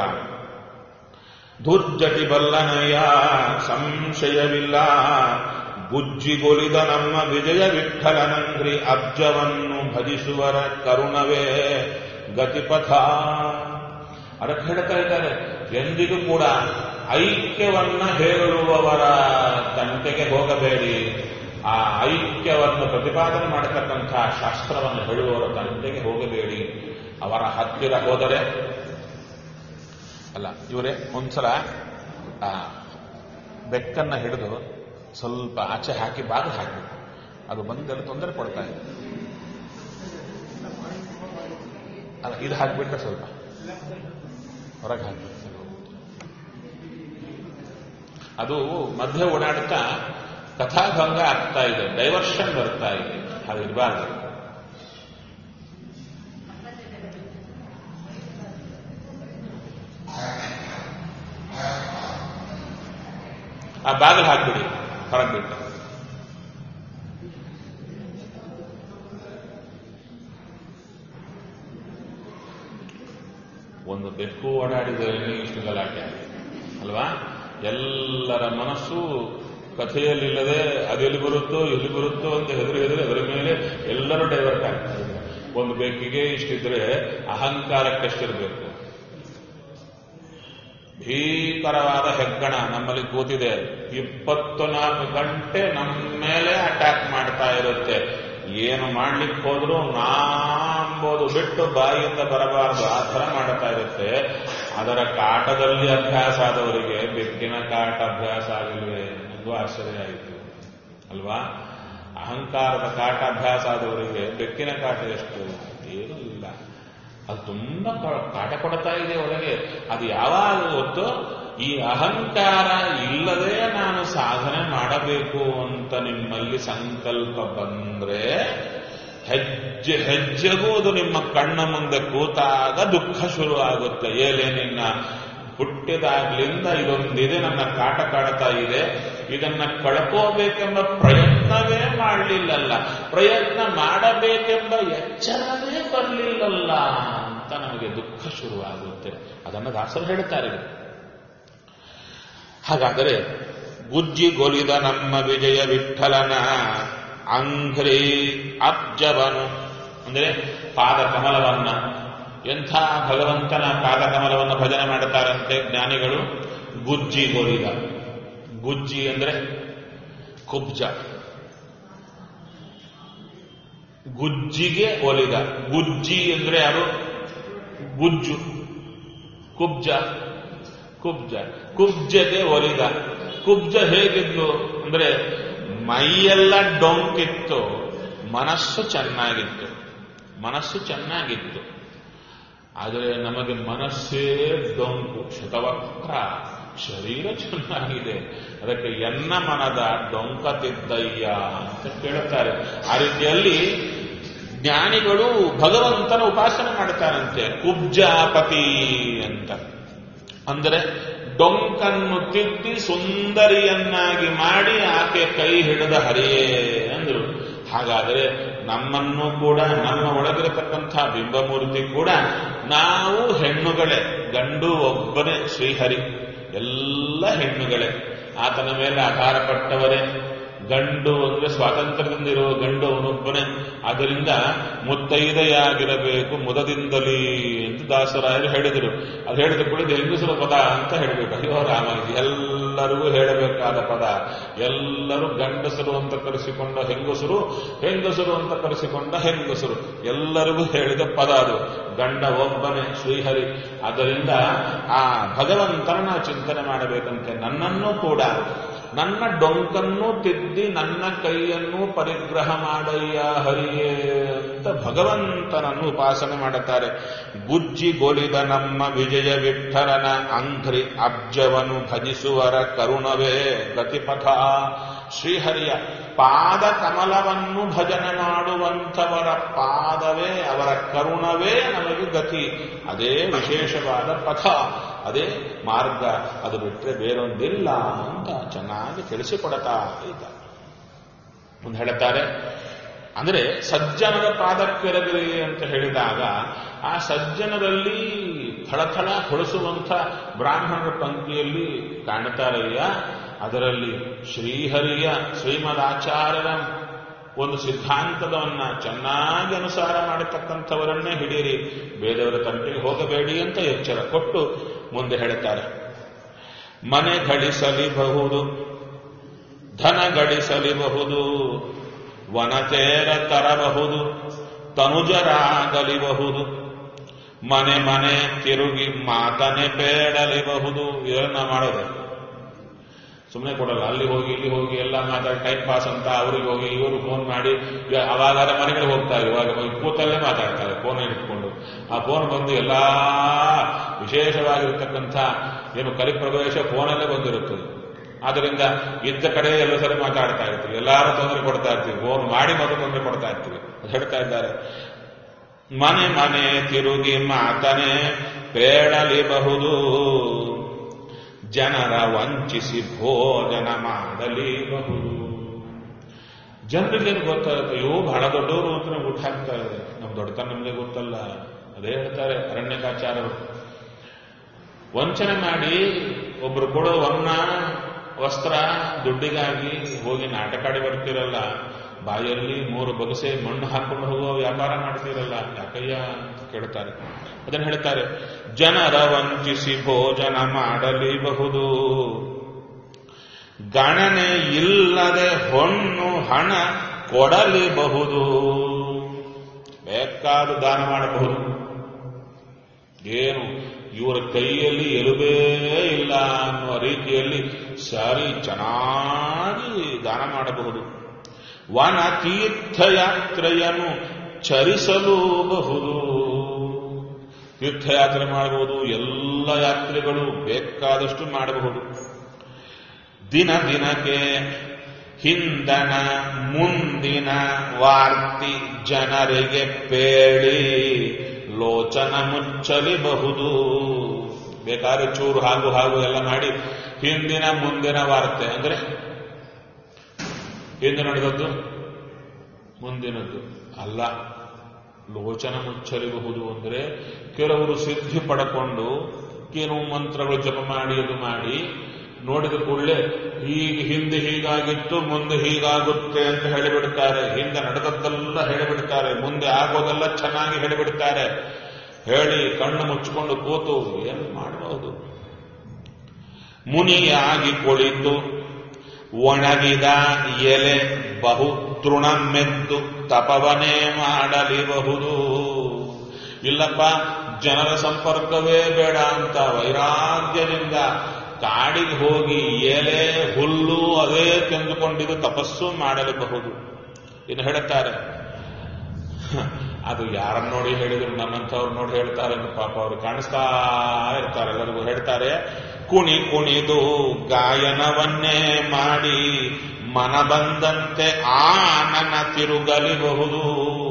ಧೂರ್ಜಟಿ ಬಲ್ಲನಯ್ಯ ಸಂಶಯವಿಲ್ಲ ಬುಜ್ಜಿಗೊಲಿದ ನಮ್ಮ ವಿಜಯ ವಿಠಲನಂಗ್ರಿ ಅಬ್ಜವನ್ನು ಭಜಿಸುವರ ಕರುಣವೇ ಗತಿಪಥ ಅದಕ್ಕೆ ಹೇಳ್ತಾ ಇದ್ದಾರೆ ಎಂದಿಗೂ ಕೂಡ ಐಕ್ಯವನ್ನ ಹೇಳುವವರ ತಂಟೆಗೆ ಹೋಗಬೇಡಿ ಆ ಐಕ್ಯವನ್ನು ಪ್ರತಿಪಾದನೆ ಮಾಡತಕ್ಕಂತಹ ಶಾಸ್ತ್ರವನ್ನು ಹೇಳುವವರ ತಂಟೆಗೆ ಹೋಗಬೇಡಿ ಅವರ ಹತ್ತಿರ ಹೋದರೆ ಅಲ್ಲ ಇವರೇ ಒಂದ್ಸಲ ಆ ಬೆಕ್ಕನ್ನ ಹಿಡಿದು ಸ್ವಲ್ಪ ಆಚೆ ಹಾಕಿ ಬಾಗಿಲು ಹಾಕಿ ಅದು ಬಂದೆಲ್ಲ ತೊಂದರೆ ಕೊಡ್ತಾ ಇದೆ ಅಲ್ಲ ಇದು ಹಾಕಿಬಿಟ್ರೆ ಸ್ವಲ್ಪ ಹೊರಗೆ ಹಾಕಿ ಅದು ಮಧ್ಯೆ ಓಡಾಡ್ತಾ ಕಥಾಭಂಗ ಆಗ್ತಾ ಇದೆ ಡೈವರ್ಷನ್ ಬರ್ತಾ ಇದೆ ಅದು ಇರಬಾರ್ದು ಆ ಬಾಗಿಲು ಹಾಕ್ಬಿಡಿ ಹೊರಗೆ ಬಿಟ್ಟು ಒಂದು ಬೆಕ್ಕು ಓಡಾಡಿದರೆ ಇಷ್ಟು ಗಲಾಟೆ ಅಲ್ವಾ ಎಲ್ಲರ ಮನಸ್ಸು ಕಥೆಯಲ್ಲಿಲ್ಲದೆ ಅದೆಲ್ಲಿ ಬರುತ್ತೋ ಎಲ್ಲಿ ಬರುತ್ತೋ ಅಂತ ಹೆದರು ಹೆದರು ಅದರ ಮೇಲೆ ಎಲ್ಲರೂ ಡೈವರ್ಟ್ ಆಗ್ತಾ ಇದ್ದಾರೆ ಒಂದು ಬೆಕ್ಕಿಗೆ ಇಷ್ಟಿದ್ರೆ ಅಹಂಕಾರಕ್ಕೆಷ್ಟಿರಬೇಕು ಭೀಕರವಾದ ಹೆಗ್ಗಣ ನಮ್ಮಲ್ಲಿ ಕೂತಿದೆ ಇಪ್ಪತ್ತು ನಾಲ್ಕು ಗಂಟೆ ನಮ್ಮ ಮೇಲೆ ಅಟ್ಯಾಕ್ ಮಾಡ್ತಾ ಇರುತ್ತೆ ಏನು ಮಾಡ್ಲಿಕ್ಕೆ ಹೋದ್ರೂ ನಾಂಬೋದು ಬಿಟ್ಟು ಬಾಯಿಯಿಂದ ಬರಬಾರದು ಆ ಥರ ಮಾಡ್ತಾ ಇರುತ್ತೆ ಅದರ ಕಾಟದಲ್ಲಿ ಅಭ್ಯಾಸ ಆದವರಿಗೆ ಬೆಕ್ಕಿನ ಕಾಟ ಅಭ್ಯಾಸ ಆಗಿಲ್ವೇ ಎಂದು ಆಶ್ಚರ್ಯ ಆಯಿತು ಅಲ್ವಾ ಅಹಂಕಾರದ ಕಾಟ ಅಭ್ಯಾಸ ಆದವರಿಗೆ ಬೆಕ್ಕಿನ ಕಾಟ ಎಷ್ಟು ಏನೂ ಇಲ್ಲ ಅದು ತುಂಬಾ ಕ- ಕಾಟ ಕೊಡ್ತಾ ಇದೆ ಒಳಗೆ ಅದು ಯಾವಾಗ ಗೊತ್ತೋ ಈ ಅಹಂಕಾರ ಇಲ್ಲದೆ ನಾನು ಸಾಧನೆ ಮಾಡಬೇಕು ಅಂತ ನಿಮ್ಮಲ್ಲಿ ಸಂಕಲ್ಪ ಬಂದ್ರೆ ಹೆಜ್ಜೆ ಹೆಜ್ಜೆಗೂ ಅದು ನಿಮ್ಮ ಕಣ್ಣ ಮುಂದೆ ಕೂತಾಗ ದುಃಖ ಶುರು ಆಗುತ್ತೆ ಏಲೇ ನಿನ್ನ ಹುಟ್ಟಿದಾಗ್ಲಿಂದ ಇದೊಂದಿದೆ ನನ್ನ ಕಾಟ ಕಾಡ್ತಾ ಇದೆ ಇದನ್ನ ಕಳ್ಕೋಬೇಕೆಂಬ ಪ್ರಯತ್ನವೇ ಮಾಡಲಿಲ್ಲಲ್ಲ ಪ್ರಯತ್ನ ಮಾಡಬೇಕೆಂಬ ಎಚ್ಚರವೇ ಬರಲಿಲ್ಲಲ್ಲ ಅಂತ ನಮಗೆ ದುಃಖ ಶುರುವಾಗುತ್ತೆ ಅದನ್ನು ದಾಸರು ಹೇಳ್ತಾರೆ ಹಾಗಾದರೆ ಗುಜ್ಜಿಗೊಲಿದ ನಮ್ಮ ವಿಜಯ ವಿಠಲನ ಅಂಘ್ರಿ ಅಬ್ಜವನು ಅಂದರೆ ಪಾದ ಕಮಲವನ್ನ ಎಂಥ ಭಗವಂತನ ಪಾದ ಕಮಲವನ್ನು ಭಜನೆ ಮಾಡುತ್ತಾರಂತೆ ಜ್ಞಾನಿಗಳು ಗುಜ್ಜಿಗೊಲಿದ ಗುಜ್ಜಿ ಅಂದ್ರೆ ಕುಬ್ಜ ಗುಜ್ಜಿಗೆ ಒಲಿದ ಗುಜ್ಜಿ ಅಂದ್ರೆ ಯಾರು ಗುಜ್ಜು ಕುಬ್ಜ ಕುಬ್ಜ ಕುಬ್ಜಗೆ ಒಲಿದ ಕುಬ್ಜ ಹೇಗಿದ್ದು ಅಂದ್ರೆ ಮೈಯೆಲ್ಲ ಡೊಂಕಿತ್ತು ಮನಸ್ಸು ಚೆನ್ನಾಗಿತ್ತು ಮನಸ್ಸು ಚೆನ್ನಾಗಿತ್ತು ಆದರೆ ನಮಗೆ ಮನಸ್ಸೇ ಡೊಂಕು ಶತವಕ್ರ ಶರೀರ ಚೆನ್ನಾಗಿದೆ ಅದಕ್ಕೆ ಎನ್ನ ಮನದ ಡೊಂಕತಿದ್ದಯ್ಯ ಅಂತ ಕೇಳುತ್ತಾರೆ ಆ ರೀತಿಯಲ್ಲಿ ಜ್ಞಾನಿಗಳು ಭಗವಂತನ ಉಪಾಸನೆ ಮಾಡ್ತಾರಂತೆ ಕುಬ್ಜಾಪತಿ ಅಂತ ಅಂದರೆ ಡೊಂಕನ್ನು ತಿದ್ದಿ ಸುಂದರಿಯನ್ನಾಗಿ ಮಾಡಿ ಆಕೆ ಕೈ ಹಿಡಿದ ಹರಿಯೇ ಅಂದ್ರು ಹಾಗಾದರೆ ನಮ್ಮನ್ನು ಕೂಡ ನಮ್ಮ ಒಳಗಿರತಕ್ಕಂಥ ಬಿಂಬಮೂರ್ತಿ ಕೂಡ ನಾವು ಹೆಣ್ಣುಗಳೇ ಗಂಡು ಒಬ್ಬನೇ ಶ್ರೀಹರಿ ಎಲ್ಲ ಹೆಣ್ಣುಗಳೇ ಆತನ ಮೇಲೆ ಆಧಾರ ಪಟ್ಟವರೇ ಗಂಡು ಅಂದ್ರೆ ಸ್ವಾತಂತ್ರ್ಯದಿಂದ ಇರುವ ಗಂಡು ಅವನೊಬ್ಬನೇ ಅದರಿಂದ ಮುತ್ತೈದೆಯಾಗಿರಬೇಕು ಮುದದಿಂದಲೇ ಎಂದು ದಾಸರಾಯರು ಹೇಳಿದರು ಅದು ಹೇಳಿದ ಕುಳಿದು ಹೆಂಗಸರ ಪದ ಅಂತ ಹೇಳಬೇಕು ಅಯ್ಯೋ ರಾಮ ಇದು ಎಲ್ಲರಿಗೂ ಹೇಳಬೇಕಾದ ಪದ ಎಲ್ಲರೂ ಗಂಡಸರು ಅಂತ ಕರೆಸಿಕೊಂಡ ಹೆಂಗಸರು ಹೆಂಗಸರು ಅಂತ ಕರೆಸಿಕೊಂಡ ಹೆಂಗಸರು ಎಲ್ಲರಿಗೂ ಹೇಳಿದ ಪದ ಅದು ಗಂಡ ಒಬ್ಬನೇ ಶ್ರೀಹರಿ ಆದ್ದರಿಂದ ಆ ಭಗವಂತನ ನಾವು ಚಿಂತನೆ ಮಾಡಬೇಕಂತೆ ನನ್ನನ್ನು ಕೂಡ ನನ್ನ ಡೊಂಕನ್ನು ತಿದ್ದಿ ನನ್ನ ಕೈಯನ್ನು ಪರಿಗ್ರಹ ಮಾಡಯ್ಯ ಹರಿಯೇ ಅಂತ ಭಗವಂತನನ್ನು ಉಪಾಸನೆ ಮಾಡುತ್ತಾರೆ ಗುಜ್ಜಿಗೊಲಿದ ನಮ್ಮ ವಿಜಯ ವಿಠಲನ ಅಂಘ್ರಿ ಅಬ್ಜವನು ಭಜಿಸುವರ ಕರುಣವೇ ಗತಿಪಥ ಶ್ರೀಹರಿಯ ಪಾದ ಕಮಲವನ್ನು ಭಜನೆ ಮಾಡುವಂಥವರ ಪಾದವೇ ಅವರ ಕರುಣವೇ ನಮಗೆ ಗತಿ ಅದೇ ವಿಶೇಷವಾದ ಪಥ ಅದೇ ಮಾರ್ಗ ಅದು ಬಿಟ್ಟರೆ ಬೇರೊಂದಿಲ್ಲ ಅಂತ ಚೆನ್ನಾಗಿ ತಿಳಿಸಿಕೊಡ್ತಾ ಇದ್ದಾರೆ ಮುಂದೆ ಹೇಳುತ್ತಾರೆ ಅಂದರೆ ಸಜ್ಜನರ ಪಾದಕ್ಕೆರಗಿರಿ ಅಂತ ಹೇಳಿದಾಗ ಆ ಸಜ್ಜನರಲ್ಲಿ ಥಳಥಳ ಹೊಳಿಸುವಂಥ ಬ್ರಾಹ್ಮಣರ ಪಂಕ್ತಿಯಲ್ಲಿ ಕಾಣ್ತಾರಯ್ಯ ಅದರಲ್ಲಿ ಶ್ರೀಹರಿಯ ಶ್ರೀಮದಾಚಾರ್ಯರ ಒಂದು ಸಿದ್ಧಾಂತದವನ್ನ ಚೆನ್ನಾಗಿ ಅನುಸಾರ ಮಾಡತಕ್ಕಂಥವರನ್ನೇ ಹಿಡಿಯಿರಿ ಬೇರೆಯವರ ತಂಟೆಗೆ ಹೋಗಬೇಡಿ ಅಂತ ಎಚ್ಚರ ಕೊಟ್ಟು ಮುಂದೆ ಹೇಳುತ್ತಾರೆ ಮನೆ ಗಳಿಸಲಿಬಹುದು ಧನ ಗಳಿಸಲಿಬಹುದು ವನತೇರ ತರಬಹುದು ತನುಜರಾಗಲಿಬಹುದು ಮನೆ ಮನೆ ತಿರುಗಿ ಮಾತನೆ ಬೇಡಲಿಬಹುದು ಇದನ್ನ ಮಾಡೋದು ಸುಮ್ಮನೆ ಕೊಡಲ್ಲ ಅಲ್ಲಿ ಹೋಗಿ ಇಲ್ಲಿ ಹೋಗಿ ಎಲ್ಲ ಮಾತಾಡಿ ಟೈಮ್ ಪಾಸ್ ಅಂತ ಅವ್ರಿಗೆ ಹೋಗಿ ಇವರು ಫೋನ್ ಮಾಡಿ ಈಗ ಅವಾಗ ಮನೆಗಳಿಗೆ ಹೋಗ್ತಾರೆ ಇವಾಗ ಕೂತಲ್ಲೇ ಮಾತಾಡ್ತಾರೆ ಫೋನ್ ಇಟ್ಕೊಂಡು ಆ ಫೋನ್ ಬಂದು ಎಲ್ಲಾ ವಿಶೇಷವಾಗಿರ್ತಕ್ಕಂಥ ಏನು ಕಲಿಪ್ರವೇಶ ಫೋನಲ್ಲೇ ಬಂದಿರುತ್ತದೆ ಆದ್ದರಿಂದ ಇದ್ದ ಕಡೆ ಎಲ್ಲ ಸರಿ ಮಾತಾಡ್ತಾ ಇರ್ತೀವಿ ಎಲ್ಲಾರು ತೊಂದರೆ ಕೊಡ್ತಾ ಇರ್ತೀವಿ ಫೋನ್ ಮಾಡಿ ಮೊದಲು ತೊಂದರೆ ಕೊಡ್ತಾ ಇರ್ತೀವಿ ಅದು ಹೇಳ್ತಾ ಇದ್ದಾರೆ ಮನೆ ಮನೆ ತಿರುಗಿ ಮಾತನೆ ಬೇಡಲಿಬಹುದು ಜನರ ವಂಚಿಸಿ ಭೋಜನ ಮಾಡಲಿಬಹುದು ಜನರಿಗೇನು ಗೊತ್ತಾಗುತ್ತೆ ಅಯ್ಯೋ ಬಹಳ ದೊಡ್ಡವರು ಅಂತ ನಮ್ಗೆ ಊಟ ಹಾಕ್ತಾ ಇದೆ ನಮ್ಮ ದೊಡ್ಡತನ ನಮಗೆ ಗೊತ್ತಲ್ಲ ಅದೇ ಹೇಳ್ತಾರೆ ಅರಣ್ಯಕಾಚಾರರು ವಂಚನೆ ಮಾಡಿ ಒಬ್ರು ಕೊಡೋ ಅನ್ನ ವಸ್ತ್ರ ದುಡ್ಡಿಗಾಗಿ ಹೋಗಿ ನಾಟಕಾಡಿ ಬರ್ತಿರಲ್ಲ ಬಾಯಲ್ಲಿ ಮೂರು ಬಗಸೆ ಮಣ್ಣು ಹಾಕೊಂಡು ಹೋಗೋ ವ್ಯಾಪಾರ ಮಾಡ್ತಿರಲ್ಲ ಯಾಕಯ್ಯ ಅಂತ ಕೇಳ್ತಾರೆ ಅದನ್ನು ಹೇಳ್ತಾರೆ ಜನರ ವಂಚಿಸಿ ಭೋಜನ ಮಾಡಲಿಬಹುದು ಗಣನೆ ಇಲ್ಲದೆ ಹೊಣ್ಣು ಹಣ ಕೊಡಲಿಬಹುದು ಬೇಕಾದ ದಾನ ಮಾಡಬಹುದು ಏನು ಇವರ ಕೈಯಲ್ಲಿ ಎಲುಬೇ ಇಲ್ಲ ಅನ್ನುವ ರೀತಿಯಲ್ಲಿ ಸಾರಿ ಚೆನ್ನಾಗಿ ದಾನ ಮಾಡಬಹುದು ವನ ತೀರ್ಥಯಾತ್ರೆಯನ್ನು ಚರಿಸಲು ಬಹುದು ತೀರ್ಥಯಾತ್ರೆ ಮಾಡಬಹುದು ಎಲ್ಲ ಯಾತ್ರೆಗಳು ಬೇಕಾದಷ್ಟು ಮಾಡಬಹುದು ದಿನ ದಿನಕ್ಕೆ ಹಿಂದನ ಮುಂದಿನ ವಾರ್ತಿ ಜನರಿಗೆ ಪೇಳಿ ಲೋಚನ ಮುಚ್ಚಲಿಬಹುದು ಬೇಕಾದ್ರೆ ಚೂರು ಹಾಗೂ ಹಾಗೂ ಎಲ್ಲ ಮಾಡಿ ಹಿಂದಿನ ಮುಂದಿನ ವಾರ್ತೆ ಅಂದ್ರೆ ಹಿಂದೆ ನಡೆದದ್ದು ಮುಂದಿನದ್ದು ಅಲ್ಲ ಲೋಚನ ಮುಚ್ಚಲಿಬಹುದು ಅಂದ್ರೆ ಕೆಲವರು ಸಿದ್ಧಿ ಪಡ್ಕೊಂಡು ಕೆಲವು ಮಂತ್ರಗಳು ಜಪ ಮಾಡಿ ಅದು ಮಾಡಿ ನೋಡಿದ ಕೂಡಲೇ ಈಗ ಹಿಂದೆ ಹೀಗಾಗಿತ್ತು ಮುಂದೆ ಹೀಗಾಗುತ್ತೆ ಅಂತ ಹೇಳಿಬಿಡ್ತಾರೆ ಹಿಂದೆ ನಡೆದದ್ದೆಲ್ಲ ಹೇಳಿಬಿಡ್ತಾರೆ ಮುಂದೆ ಆಗೋದೆಲ್ಲ ಚೆನ್ನಾಗಿ ಹೇಳಿಬಿಡ್ತಾರೆ ಹೇಳಿ ಕಣ್ಣು ಮುಚ್ಚಿಕೊಂಡು ಕೂತು ಏನು ಮಾಡಬಹುದು ಮುನಿಯಾಗಿ ಕುಳಿತು ಒಣಗಿದ ಎಲೆ ಬಹು ತೃಣಮೆದ್ದು ತಪವನೇ ಮಾಡಲಿಬಹುದು ಇಲ್ಲಪ್ಪ ಜನರ ಸಂಪರ್ಕವೇ ಬೇಡ ಅಂತ ವೈರಾಗ್ಯದಿಂದ ಕಾಡಿಗೆ ಹೋಗಿ ಎಲೆ ಹುಲ್ಲು ಅದೇ ತೆಗೆದುಕೊಂಡಿದ್ದು ತಪಸ್ಸು ಮಾಡಲಬಹುದು ಇನ್ನು ಹೇಳುತ್ತಾರೆ ಅದು ಯಾರನ್ನ ನೋಡಿ ಹೇಳಿದ್ರು ನನ್ನಂಥವ್ರು ನೋಡಿ ಹೇಳ್ತಾರೆ ಅಂತ ಪಾಪ ಅವರು ಕಾಣಿಸ್ತಾ ಇರ್ತಾರೆ ಎಲ್ಲರಿಗೂ ಹೇಳ್ತಾರೆ ಕುಣಿ ಕುಣಿದು ಗಾಯನವನ್ನೇ ಮಾಡಿ ಮನ ಬಂದಂತೆ ಆನನ ತಿರುಗಲಿಬಹುದು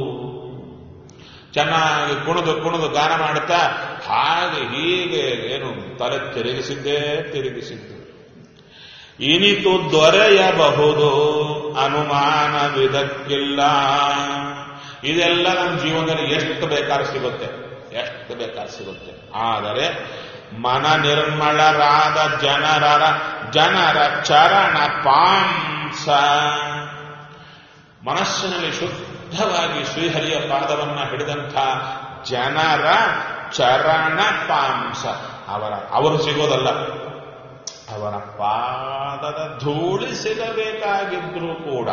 ಚೆನ್ನಾಗಿ ಕುಣಿದು ಕುಣಿದು ಗಾನ ಮಾಡುತ್ತಾ ಹಾಗೆ ಹೀಗೆ ಏನು ತಲೆ ತಿರುಗಿಸಿದ್ದೇ ತಿರುಗಿಸಿದ್ದು ಇನಿತು ದೊರೆಯಬಹುದು ಅನುಮಾನವಿದಕ್ಕಿಲ್ಲ ಇದೆಲ್ಲ ನಮ್ಮ ಜೀವನದಲ್ಲಿ ಎಷ್ಟು ಬೇಕಾದ್ರೆ ಸಿಗುತ್ತೆ ಎಷ್ಟು ಬೇಕಾದ್ರೆ ಸಿಗುತ್ತೆ ಆದರೆ ಮನ ನಿರ್ಮಳರಾದ ಜನರರ ಜನರ ಚರಣ ಪಾಂಸ ಮನಸ್ಸಿನಲ್ಲಿ ಶುದ್ಧವಾಗಿ ಶ್ರೀಹರಿಯ ಪಾದವನ್ನ ಹಿಡಿದಂಥ ಜನರ ಚರಣ ಪಾಂಸ ಅವರ ಅವರು ಸಿಗೋದಲ್ಲ ಅವರ ಪಾದದ ಧೂಳಿ ಸಿಗಬೇಕಾಗಿದ್ರೂ ಕೂಡ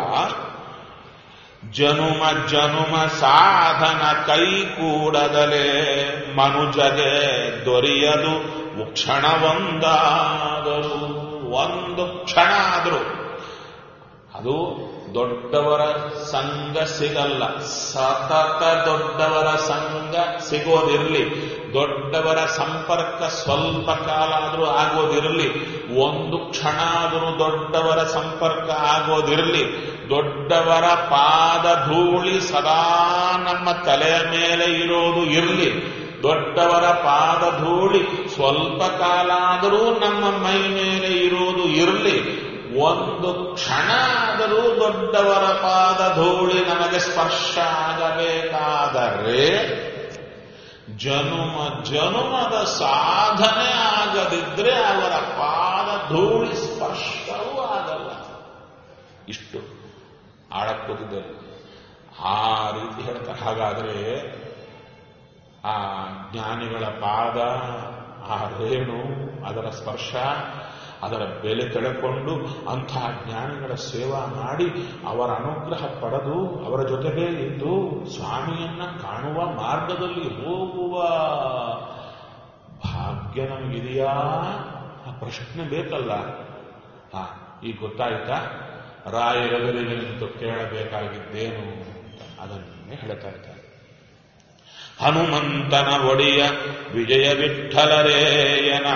ಜನುಮ ಜನುಮ ಸಾಧನ ಕೈ ಕೂಡದಲೇ ಮನುಜಗೆ ದೊರೆಯದು ಕ್ಷಣವೊಂದಾದರೂ ಒಂದು ಕ್ಷಣ ಆದರೂ ಅದು ದೊಡ್ಡವರ ಸಂಘ ಸಿಗಲ್ಲ ಸತತ ದೊಡ್ಡವರ ಸಂಘ ಸಿಗೋದಿರಲಿ ದೊಡ್ಡವರ ಸಂಪರ್ಕ ಸ್ವಲ್ಪ ಕಾಲ ಆದರೂ ಆಗೋದಿರಲಿ ಒಂದು ಕ್ಷಣ ಆದರೂ ದೊಡ್ಡವರ ಸಂಪರ್ಕ ಆಗೋದಿರಲಿ ದೊಡ್ಡವರ ಪಾದ ಧೂಳಿ ಸದಾ ನಮ್ಮ ತಲೆಯ ಮೇಲೆ ಇರೋದು ಇರಲಿ ದೊಡ್ಡವರ ಪಾದ ಧೂಳಿ ಸ್ವಲ್ಪ ಕಾಲ ಆದರೂ ನಮ್ಮ ಮೈ ಮೇಲೆ ಇರುವುದು ಇರಲಿ ಒಂದು ಕ್ಷಣ ಆದರೂ ದೊಡ್ಡವರ ಪಾದ ಧೂಳಿ ನಮಗೆ ಸ್ಪರ್ಶ ಆಗಬೇಕಾದರೆ ಜನುಮ ಜನುಮದ ಸಾಧನೆ ಆಗದಿದ್ರೆ ಅವರ ಪಾದ ಧೂಳಿ ಸ್ಪರ್ಶವೂ ಆಗಲ್ಲ ಇಷ್ಟು ಆಳಕ್ಕೋದಿದ್ದರು ಆ ರೀತಿ ಹೇಳ್ತಾರೆ ಹಾಗಾದ್ರೆ ಆ ಜ್ಞಾನಿಗಳ ಪಾದ ಆ ರೇಣು ಅದರ ಸ್ಪರ್ಶ ಅದರ ಬೆಲೆ ತಿಳ್ಕೊಂಡು ಅಂತಹ ಜ್ಞಾನಿಗಳ ಸೇವಾ ಮಾಡಿ ಅವರ ಅನುಗ್ರಹ ಪಡೆದು ಅವರ ಜೊತೆಗೆ ಇದ್ದು ಸ್ವಾಮಿಯನ್ನ ಕಾಣುವ ಮಾರ್ಗದಲ್ಲಿ ಹೋಗುವ ಭಾಗ್ಯ ನಮಗಿದೆಯಾ ಆ ಪ್ರಶ್ನೆ ಬೇಕಲ್ಲ ಹಾ ಈಗ ಗೊತ್ತಾಯ್ತಾ ರಾಯರವರಿಗೆ ನಿಂತು ಕೇಳಬೇಕಾಗಿದ್ದೇನು ಅಂತ ಅದನ್ನೇ ಹೇಳ್ತಾ ಇದ್ದಾರೆ ಹನುಮಂತನ ಒಡೆಯ ವಿಜಯ ವಿಠಲರೇಯನ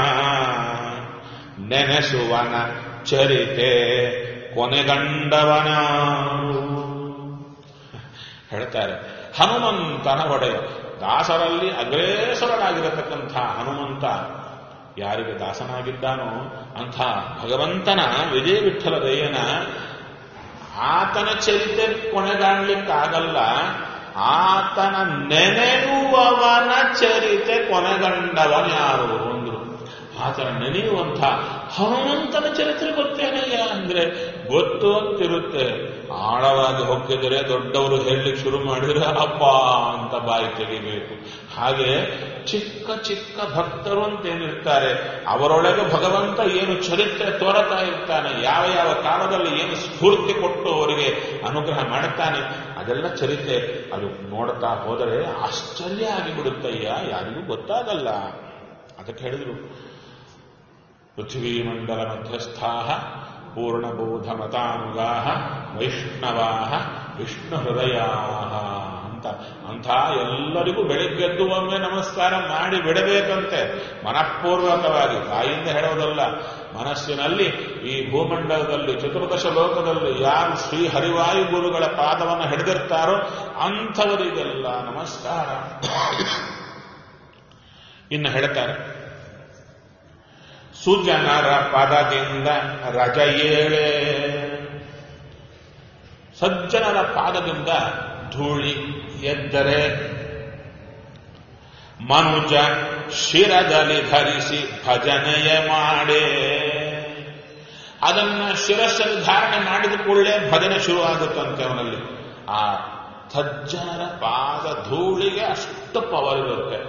ನೆನೆಸುವನ ಚರಿತೆ ಕೊನೆಗಂಡವನ ಹೇಳ್ತಾರೆ ಹನುಮಂತನ ಒಡೆಯ ದಾಸರಲ್ಲಿ ಅಗ್ರೇಸರನಾಗಿರತಕ್ಕಂಥ ಹನುಮಂತ ಯಾರಿಗೆ ದಾಸನಾಗಿದ್ದಾನೋ ಅಂಥ ಭಗವಂತನ ವಿಜಯ ವಿಠಲರೇಯನ ಆತನ ಚರಿತೆ ಕೊನೆಗಾಣ್ಲಿಕ್ಕಾಗಲ್ಲ ಆತನ ನೆನೆಯುವವನ ಚರಿತೆ ಕೊನೆಗಂಡವನ ಯಾರು ಅಂದ್ರು ಆತನ ನೆನೆಯುವಂಥ ಹನುಮಂತನ ಚರಿತ್ರೆ ಗೊತ್ತೇನಯ್ಯ ಅಂದ್ರೆ ಗೊತ್ತು ಅಂತಿರುತ್ತೆ ಆಳವಾಗಿ ಹೊಕ್ಕಿದರೆ ದೊಡ್ಡವರು ಹೇಳಲಿಕ್ಕೆ ಶುರು ಮಾಡಿದ್ರೆ ಅಪ್ಪ ಅಂತ ಬಾಯಿ ತೆಗಿಬೇಕು ಹಾಗೆ ಚಿಕ್ಕ ಚಿಕ್ಕ ಭಕ್ತರು ಅಂತೇನಿರ್ತಾರೆ ಅವರೊಳಗೆ ಭಗವಂತ ಏನು ಚರಿತ್ರೆ ತೋರತಾ ಇರ್ತಾನೆ ಯಾವ ಯಾವ ಕಾಲದಲ್ಲಿ ಏನು ಸ್ಫೂರ್ತಿ ಕೊಟ್ಟು ಅವರಿಗೆ ಅನುಗ್ರಹ ಮಾಡುತ್ತಾನೆ ಅದೆಲ್ಲ ಚರಿತ್ರೆ ಅದು ನೋಡ್ತಾ ಹೋದರೆ ಆಶ್ಚರ್ಯ ಆಗಿಬಿಡುತ್ತಯ್ಯ ಯಾರಿಗೂ ಗೊತ್ತಾಗಲ್ಲ ಅದಕ್ಕೆ ಹೇಳಿದ್ರು ಪೃಥ್ವೀಮಂಡಲ ಮಧ್ಯಸ್ಥಾ ಪೂರ್ಣಬೋಧಮತಾನುಗಾ ವೈಷ್ಣವಾ ವಿಷ್ಣು ಹೃದಯ ಅಂತ ಅಂಥ ಎಲ್ಲರಿಗೂ ಬೆಳಿಗ್ಗೆದ್ದು ಒಮ್ಮೆ ನಮಸ್ಕಾರ ಮಾಡಿ ಬಿಡಬೇಕಂತೆ ಮನಃಪೂರ್ವಕವಾಗಿ ಬಾಯಿಂದ ಹೇಳೋದಲ್ಲ ಮನಸ್ಸಿನಲ್ಲಿ ಈ ಭೂಮಂಡಲದಲ್ಲಿ ಚತುರ್ದಶ ಲೋಕದಲ್ಲಿ ಯಾರು ಶ್ರೀ ಹರಿವಾಯು ಗುರುಗಳ ಪಾದವನ್ನು ಹಿಡಿದಿರ್ತಾರೋ ಅಂಥವರಿಗೆಲ್ಲ ನಮಸ್ಕಾರ ಇನ್ನು ಹೇಳ್ತಾರೆ ಸುಜನರ ಪದದಿಂದ ರಜ ಏಳೆ ಸಜ್ಜನರ ಪಾದದಿಂದ ಧೂಳಿ ಎದ್ದರೆ ಮನುಜ ಶಿರದಲ್ಲಿ ಧರಿಸಿ ಭಜನೆಯ ಮಾಡೇ ಅದನ್ನ ಶಿರಸ್ಸಲ್ಲಿ ಧಾರಣೆ ಮಾಡಿದ ಕೂಡಲೇ ಭಜನೆ ಶುರು ಆಗುತ್ತಂತೆ ಅವನಲ್ಲಿ ಆ ಸಜ್ಜನರ ಪಾದ ಧೂಳಿಗೆ ಅಷ್ಟು ಪವರ್ ಇರುತ್ತೆ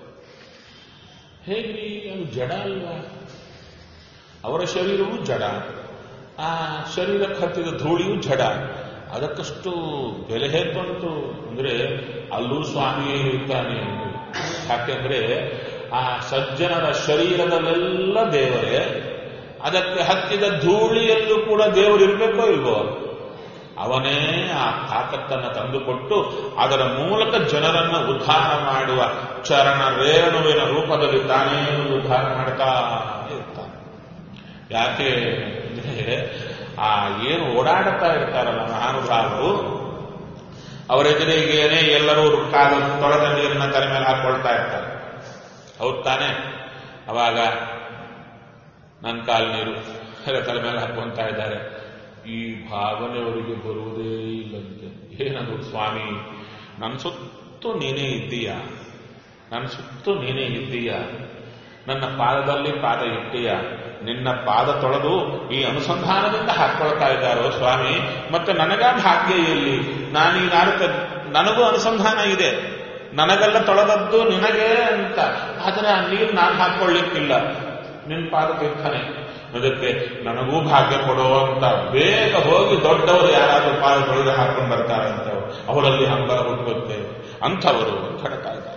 ಹೇಗ್ರಿ ಅದು ಜಡ ಅಲ್ವಾ ಅವರ ಶರೀರವೂ ಜಡ ಆ ಶರೀರಕ್ಕೆ ಹತ್ತಿದ ಧೂಳಿಯೂ ಜಡ ಅದಕ್ಕಷ್ಟು ಬೆಲೆ ಹೇಗೆ ಬಂತು ಅಂದ್ರೆ ಅಲ್ಲೂ ಸ್ವಾಮಿಯೇ ಇದ್ದಾನೆ ಯಾಕೆಂದ್ರೆ ಆ ಸಜ್ಜನರ ಶರೀರದಲ್ಲೆಲ್ಲ ದೇವರೇ ಅದಕ್ಕೆ ಹತ್ತಿದ ಧೂಳಿಯಲ್ಲೂ ಕೂಡ ದೇವರು ಇರಬೇಕೋ ಇಲ್ವೋ ಅವನೇ ಆ ತಾಕತ್ತನ್ನು ತಂದುಕೊಟ್ಟು ಅದರ ಮೂಲಕ ಜನರನ್ನ ಉದ್ಧಾರ ಮಾಡುವ ಚರಣ ರೇಣುವಿನ ರೂಪದಲ್ಲಿ ತಾನೇ ಉದ್ಧಾರ ಮಾಡ್ತಾ ಇರ್ತಾನೆ ಯಾಕೆ ಅಂದ್ರೆ ಆ ಏನು ಓಡಾಡುತ್ತಾ ಇರ್ತಾರಲ್ಲ ಮಹಾನುಭಾವರು ಅವರೆದುರಿಗೇನೆ ಎಲ್ಲರೂ ಕಾಲ ತೊಳೆದ ನೀರನ್ನ ತಲೆ ಮೇಲೆ ಹಾಕೊಳ್ತಾ ಇರ್ತಾರೆ ಹೌದ್ ತಾನೆ ಅವಾಗ ನನ್ನ ಕಾಲು ನೀರು ಎಲ್ಲ ತಲೆ ಮೇಲೆ ಹಾಕೊಂತ ಇದ್ದಾರೆ ಈ ಭಾವನೆ ಅವರಿಗೆ ಬರುವುದೇ ಇಲ್ಲಂತೆ ಏನದು ಸ್ವಾಮಿ ನನ್ನ ಸುತ್ತು ನೀನೇ ಇದ್ದೀಯ ನನ್ನ ಸುತ್ತು ನೀನೇ ಇದ್ದೀಯ ನನ್ನ ಪಾದದಲ್ಲಿ ಪಾದ ಇಟ್ಟೀಯ ನಿನ್ನ ಪಾದ ತೊಳೆದು ಈ ಅನುಸಂಧಾನದಿಂದ ಹಾಕೊಳ್ತಾ ಇದ್ದಾರೋ ಸ್ವಾಮಿ ಮತ್ತೆ ನನಗ ಭಾಗ್ಯ ಇಲ್ಲಿ ನಾನೀಗ ನನಗೂ ಅನುಸಂಧಾನ ಇದೆ ನನಗೆಲ್ಲ ತೊಳೆದದ್ದು ನಿನಗೆ ಅಂತ ಆದ್ರೆ ಆ ನೀರು ನಾನು ಹಾಕೊಳ್ಳಿಕ್ಕಿಲ್ಲ ನಿನ್ನ ಪಾದ ತೀರ್ಥನೆ ಅದಕ್ಕೆ ನನಗೂ ಭಾಗ್ಯ ಕೊಡುವಂತ ಬೇಗ ಹೋಗಿ ದೊಡ್ಡವರು ಯಾರಾದ್ರೂ ಪಾದ ತೊಳೆದು ಹಾಕೊಂಡು ಬರ್ತಾರಂತ ಅವರಲ್ಲಿ ಹಂಬರ ಹುಟ್ಟುತ್ತೆ ಅಂಥವರು ಅಂತ ಹೇಳ್ತಾ ಇದ್ದಾರೆ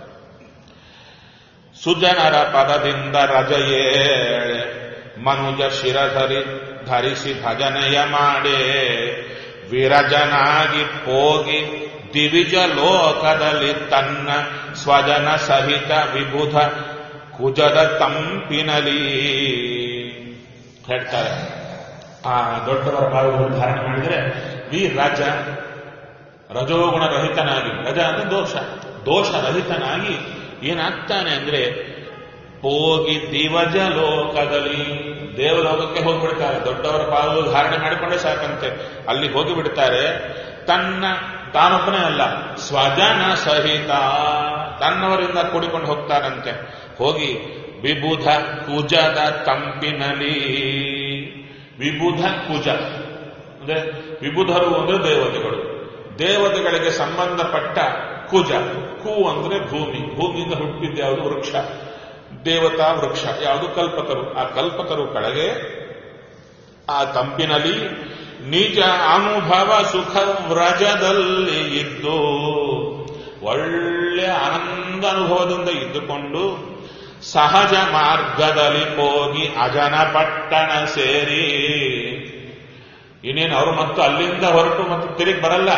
ಸುಜನರ ಪದದಿಂದ ರಜಯೇ ಮನುಜ ಶಿರಧರಿ ಧರಿಸಿ ಭಜನೆಯ ಮಾಡೇ ವಿರಜನಾಗಿ ಹೋಗಿ ದಿವಿಜ ಲೋಕದಲ್ಲಿ ತನ್ನ ಸ್ವಜನ ಸಹಿತ ವಿಬುಧ ಕುಜದ ತಂಪಿನಲಿ ಹೇಳ್ತಾರೆ ಆ ದೊಡ್ಡವರ ಪಾದವನ್ನು ಧಾರಣೆ ಮಾಡಿದರೆ ವಿ ರಜ ರಜೋಗುಣ ರಹಿತನಾಗಿ ರಜ ಅಂದ್ರೆ ದೋಷ ದೋಷ ರಹಿತನಾಗಿ ಏನಾಗ್ತಾನೆ ಅಂದ್ರೆ ಹೋಗಿ ದಿವಜ ಲೋಕದಲ್ಲಿ ದೇವಲೋಕಕ್ಕೆ ಹೋಗಿಬಿಡ್ತಾರೆ ದೊಡ್ಡವರ ಪಾದ ಧಾರಣೆ ಮಾಡಿಕೊಂಡೇ ಸಾಕಂತೆ ಅಲ್ಲಿ ಹೋಗಿಬಿಡ್ತಾರೆ ತನ್ನ ತಾನೊಬ್ಬನೇ ಅಲ್ಲ ಸ್ವಜನ ಸಹಿತ ತನ್ನವರಿಂದ ಕೂಡಿಕೊಂಡು ಹೋಗ್ತಾರಂತೆ ಹೋಗಿ ವಿಬುಧ ಕುಜದ ತಂಪಿನಲ್ಲಿ ವಿಬುಧ ಕುಜ ಅಂದ್ರೆ ವಿಬುಧರು ಅಂದ್ರೆ ದೇವತೆಗಳು ದೇವತೆಗಳಿಗೆ ಸಂಬಂಧಪಟ್ಟ ಕುಜ ಕು ಅಂದ್ರೆ ಭೂಮಿ ಭೂಮಿಯಿಂದ ಹುಟ್ಟಿದ್ದ ಯಾವುದು ವೃಕ್ಷ ದೇವತಾ ವೃಕ್ಷ ಯಾವುದು ಕಲ್ಪಕರು ಆ ಕಲ್ಪಕರು ಕೆಳಗೆ ಆ ತಂಪಿನಲ್ಲಿ ನಿಜ ಅನುಭವ ಸುಖ ವ್ರಜದಲ್ಲಿ ಇದ್ದು ಒಳ್ಳೆ ಆನಂದ ಅನುಭವದಿಂದ ಇದ್ದುಕೊಂಡು ಸಹಜ ಮಾರ್ಗದಲ್ಲಿ ಹೋಗಿ ಅಜನ ಪಟ್ಟಣ ಸೇರಿ ಇನ್ನೇನು ಅವರು ಮತ್ತು ಅಲ್ಲಿಂದ ಹೊರಟು ಮತ್ತು ತಿರುಗಿ ಬರಲ್ಲ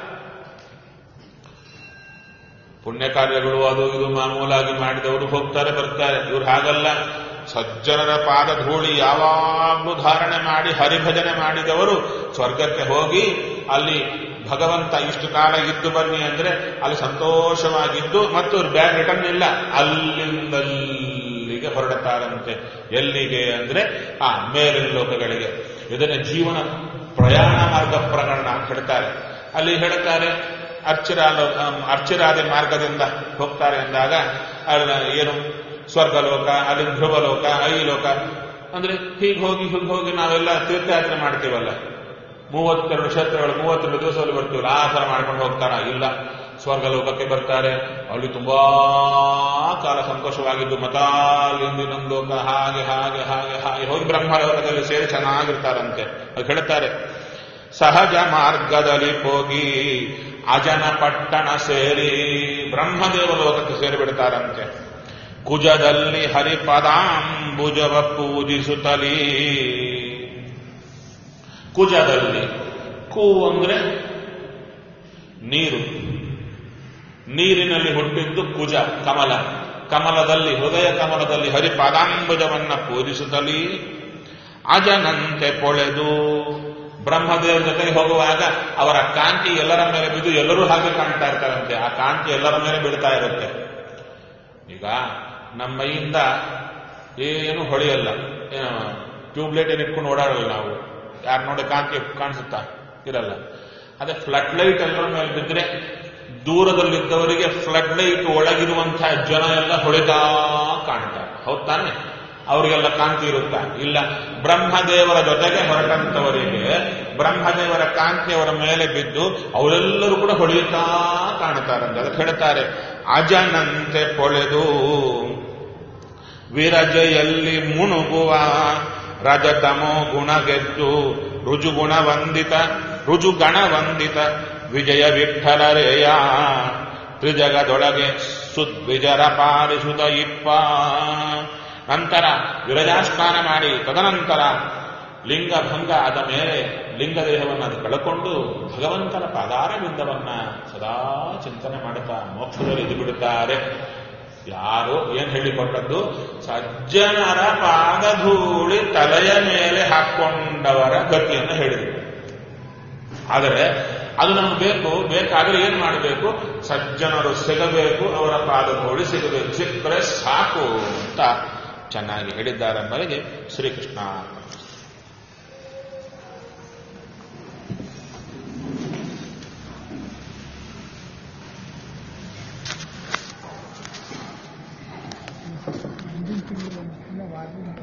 ಪುಣ್ಯ ಕಾರ್ಯಗಳು ಅದು ಇದು ಮಾಮೂಲಾಗಿ ಮಾಡಿದವರು ಹೋಗ್ತಾರೆ ಬರ್ತಾರೆ ಇವ್ರು ಹಾಗಲ್ಲ ಸಜ್ಜನರ ಪಾದ ಧೂಳಿ ಯಾವಾಗಲೂ ಧಾರಣೆ ಮಾಡಿ ಹರಿಭಜನೆ ಮಾಡಿದವರು ಸ್ವರ್ಗಕ್ಕೆ ಹೋಗಿ ಅಲ್ಲಿ ಭಗವಂತ ಇಷ್ಟು ಕಾಲ ಇದ್ದು ಬನ್ನಿ ಅಂದ್ರೆ ಅಲ್ಲಿ ಸಂತೋಷವಾಗಿದ್ದು ಮತ್ತು ಬ್ಯಾಗ್ ರಿಟರ್ನ್ ಇಲ್ಲ ಅಲ್ಲಿಂದಲ್ಲಿಗೆ ಹೊರಡುತ್ತಾರಂತೆ ಎಲ್ಲಿಗೆ ಅಂದ್ರೆ ಆ ಮೇಲಿನ ಲೋಕಗಳಿಗೆ ಇದನ್ನ ಜೀವನ ಪ್ರಯಾಣ ಮಾರ್ಗ ಪ್ರಕರಣ ಅಂತ ಹೇಳ್ತಾರೆ ಅಲ್ಲಿ ಹೇಳ್ತಾರೆ ಅರ್ಚಿರಾಲ ಅರ್ಚಿರಾದಿ ಮಾರ್ಗದಿಂದ ಹೋಗ್ತಾರೆ ಅಂದಾಗ ಅಲ್ಲಿ ಏನು ಸ್ವರ್ಗಲೋಕ ಅಲ್ಲಿ ಧ್ರುವಲೋಕ ಐ ಲೋಕ ಅಂದ್ರೆ ಹೀಗೆ ಹೋಗಿ ಹೀಗೆ ಹೋಗಿ ನಾವೆಲ್ಲ ತೀರ್ಥಯಾತ್ರೆ ಮಾಡ್ತೀವಲ್ಲ ಮೂವತ್ತೆರಡು ಕ್ಷೇತ್ರಗಳು ಮೂವತ್ತೆರಡು ದಿವಸದಲ್ಲಿ ಬರ್ತೀವಲ್ಲ ಆ ಥರ ಮಾಡ್ಕೊಂಡು ಹೋಗ್ತಾರ ಇಲ್ಲ ಸ್ವರ್ಗಲೋಕಕ್ಕೆ ಬರ್ತಾರೆ ಅಲ್ಲಿ ತುಂಬಾ ಕಾಲ ಸಂತೋಷವಾಗಿದ್ದು ಮತಾಲಿಂದ ಇನ್ನೊಂದು ಲೋಕ ಹಾಗೆ ಹಾಗೆ ಹಾಗೆ ಹಾಗೆ ಹೋಗಿ ಬ್ರಹ್ಮಲೋಕದಲ್ಲಿ ಸೇರಿ ಚೆನ್ನಾಗಿರ್ತಾರಂತೆ ಅದು ಹೇಳ್ತಾರೆ ಸಹಜ ಮಾರ್ಗದಲ್ಲಿ ಹೋಗಿ ಅಜನ ಪಟ್ಟಣ ಸೇರಿ ಬ್ರಹ್ಮದೇವ ಲೋಕಕ್ಕೆ ಸೇರಿಬಿಡ್ತಾರಂತೆ ಕುಜದಲ್ಲಿ ಹರಿಪದಾಂಬುಜವ ಪೂಜಿಸುತ್ತಲೀ ಕುಜದಲ್ಲಿ ಕು ಅಂದ್ರೆ ನೀರು ನೀರಿನಲ್ಲಿ ಹುಟ್ಟಿದ್ದು ಕುಜ ಕಮಲ ಕಮಲದಲ್ಲಿ ಹೃದಯ ಕಮಲದಲ್ಲಿ ಹರಿಪಾದಾಂಬುಜವನ್ನ ಪೂಜಿಸುತ್ತಲೀ ಅಜನಂತೆ ಪೊಳೆದು ಬ್ರಹ್ಮದೇವರ ಜೊತೆಗೆ ಹೋಗುವಾಗ ಅವರ ಕಾಂತಿ ಎಲ್ಲರ ಮೇಲೆ ಬಿದ್ದು ಎಲ್ಲರೂ ಹಾಗೆ ಕಾಣ್ತಾ ಇರ್ತಾರಂತೆ ಆ ಕಾಂತಿ ಎಲ್ಲರ ಮೇಲೆ ಬೀಳ್ತಾ ಇರುತ್ತೆ ಈಗ ನಮ್ಮ ಮೈಯಿಂದ ಏನು ಹೊಳೆಯಲ್ಲ ಏನು ಟ್ಯೂಬ್ಲೈಟ್ ಏನು ಇಟ್ಕೊಂಡು ಓಡಾಡಲ್ಲ ನಾವು ಯಾರು ನೋಡಿ ಕಾಂತಿ ಕಾಣಿಸುತ್ತಾ ಇರಲ್ಲ ಅದೇ ಫ್ಲಡ್ ಲೈಟ್ ಎಲ್ಲರ ಮೇಲೆ ಬಿದ್ದರೆ ದೂರದಲ್ಲಿದ್ದವರಿಗೆ ಫ್ಲಡ್ ಲೈಟ್ ಒಳಗಿರುವಂತಹ ಜನ ಎಲ್ಲ ಹೊಳಿತಾ ಕಾಣ್ತಾರೆ ಹೌದ್ ತಾನೆ ಅವರಿಗೆಲ್ಲ ಕಾಂತಿ ಇರುತ್ತಾ ಇಲ್ಲ ಬ್ರಹ್ಮದೇವರ ಜೊತೆಗೆ ಹೊರಟಂತವರಿಗೆ ಬ್ರಹ್ಮದೇವರ ಕಾಂತಿ ಅವರ ಮೇಲೆ ಬಿದ್ದು ಅವರೆಲ್ಲರೂ ಕೂಡ ಹೊಳೆಯುತ್ತಾ ಕಾಣುತ್ತಾರೆ ಅದಕ್ಕೆ ಹೇಳ್ತಾರೆ ಅಜನಂತೆ ಪೊಳೆದು ವಿರಜೆಯಲ್ಲಿ ಮುಣುಗುವ ರಜತಮೋ ಗುಣ ಗೆದ್ದು ರುಜುಗುಣ ವಂದಿತ ರುಜುಗಣ ವಂದಿತ ವಿಜಯ ವಿಠಲರೇಯ ತ್ರಿಜಗದೊಳಗೆ ಸುದ್ವಿಜರ ಪಾಲಿಸುದ ಇಪ್ಪ ನಂತರ ವಿರಜಾಸ್ನಾನ ಮಾಡಿ ತದನಂತರ ಲಿಂಗಭಂಗ ಆದ ಮೇಲೆ ಲಿಂಗದೇಹವನ್ನು ಅದು ಕಳಕೊಂಡು ಭಗವಂತನ ಪಾದಾರವಿಂದವನ್ನ ಸದಾ ಚಿಂತನೆ ಮಾಡುತ್ತಾ ಮೋಕ್ಷದಲ್ಲಿ ಇದು ಬಿಡುತ್ತಾರೆ ಯಾರು ಏನ್ ಹೇಳಿಕೊಟ್ಟದ್ದು ಸಜ್ಜನರ ಪಾದಧೂಳಿ ತಲೆಯ ಮೇಲೆ ಹಾಕೊಂಡವರ ಗತಿಯನ್ನು ಹೇಳಿದರು ಆದರೆ ಅದು ನಮ್ಗೆ ಬೇಕು ಬೇಕಾದ್ರೆ ಏನ್ ಮಾಡಬೇಕು ಸಜ್ಜನರು ಸಿಗಬೇಕು ಅವರ ಪಾದಧೂಳಿ ಸಿಗಬೇಕು ಸಿಕ್ಕರೆ ಸಾಕು ಅಂತ ಚೆನ್ನಾಗಿ ಹೇಳಿದ್ದಾರೆ ಎಂಬುದಕ್ಕೆ ಶ್ರೀಕೃಷ್ಣ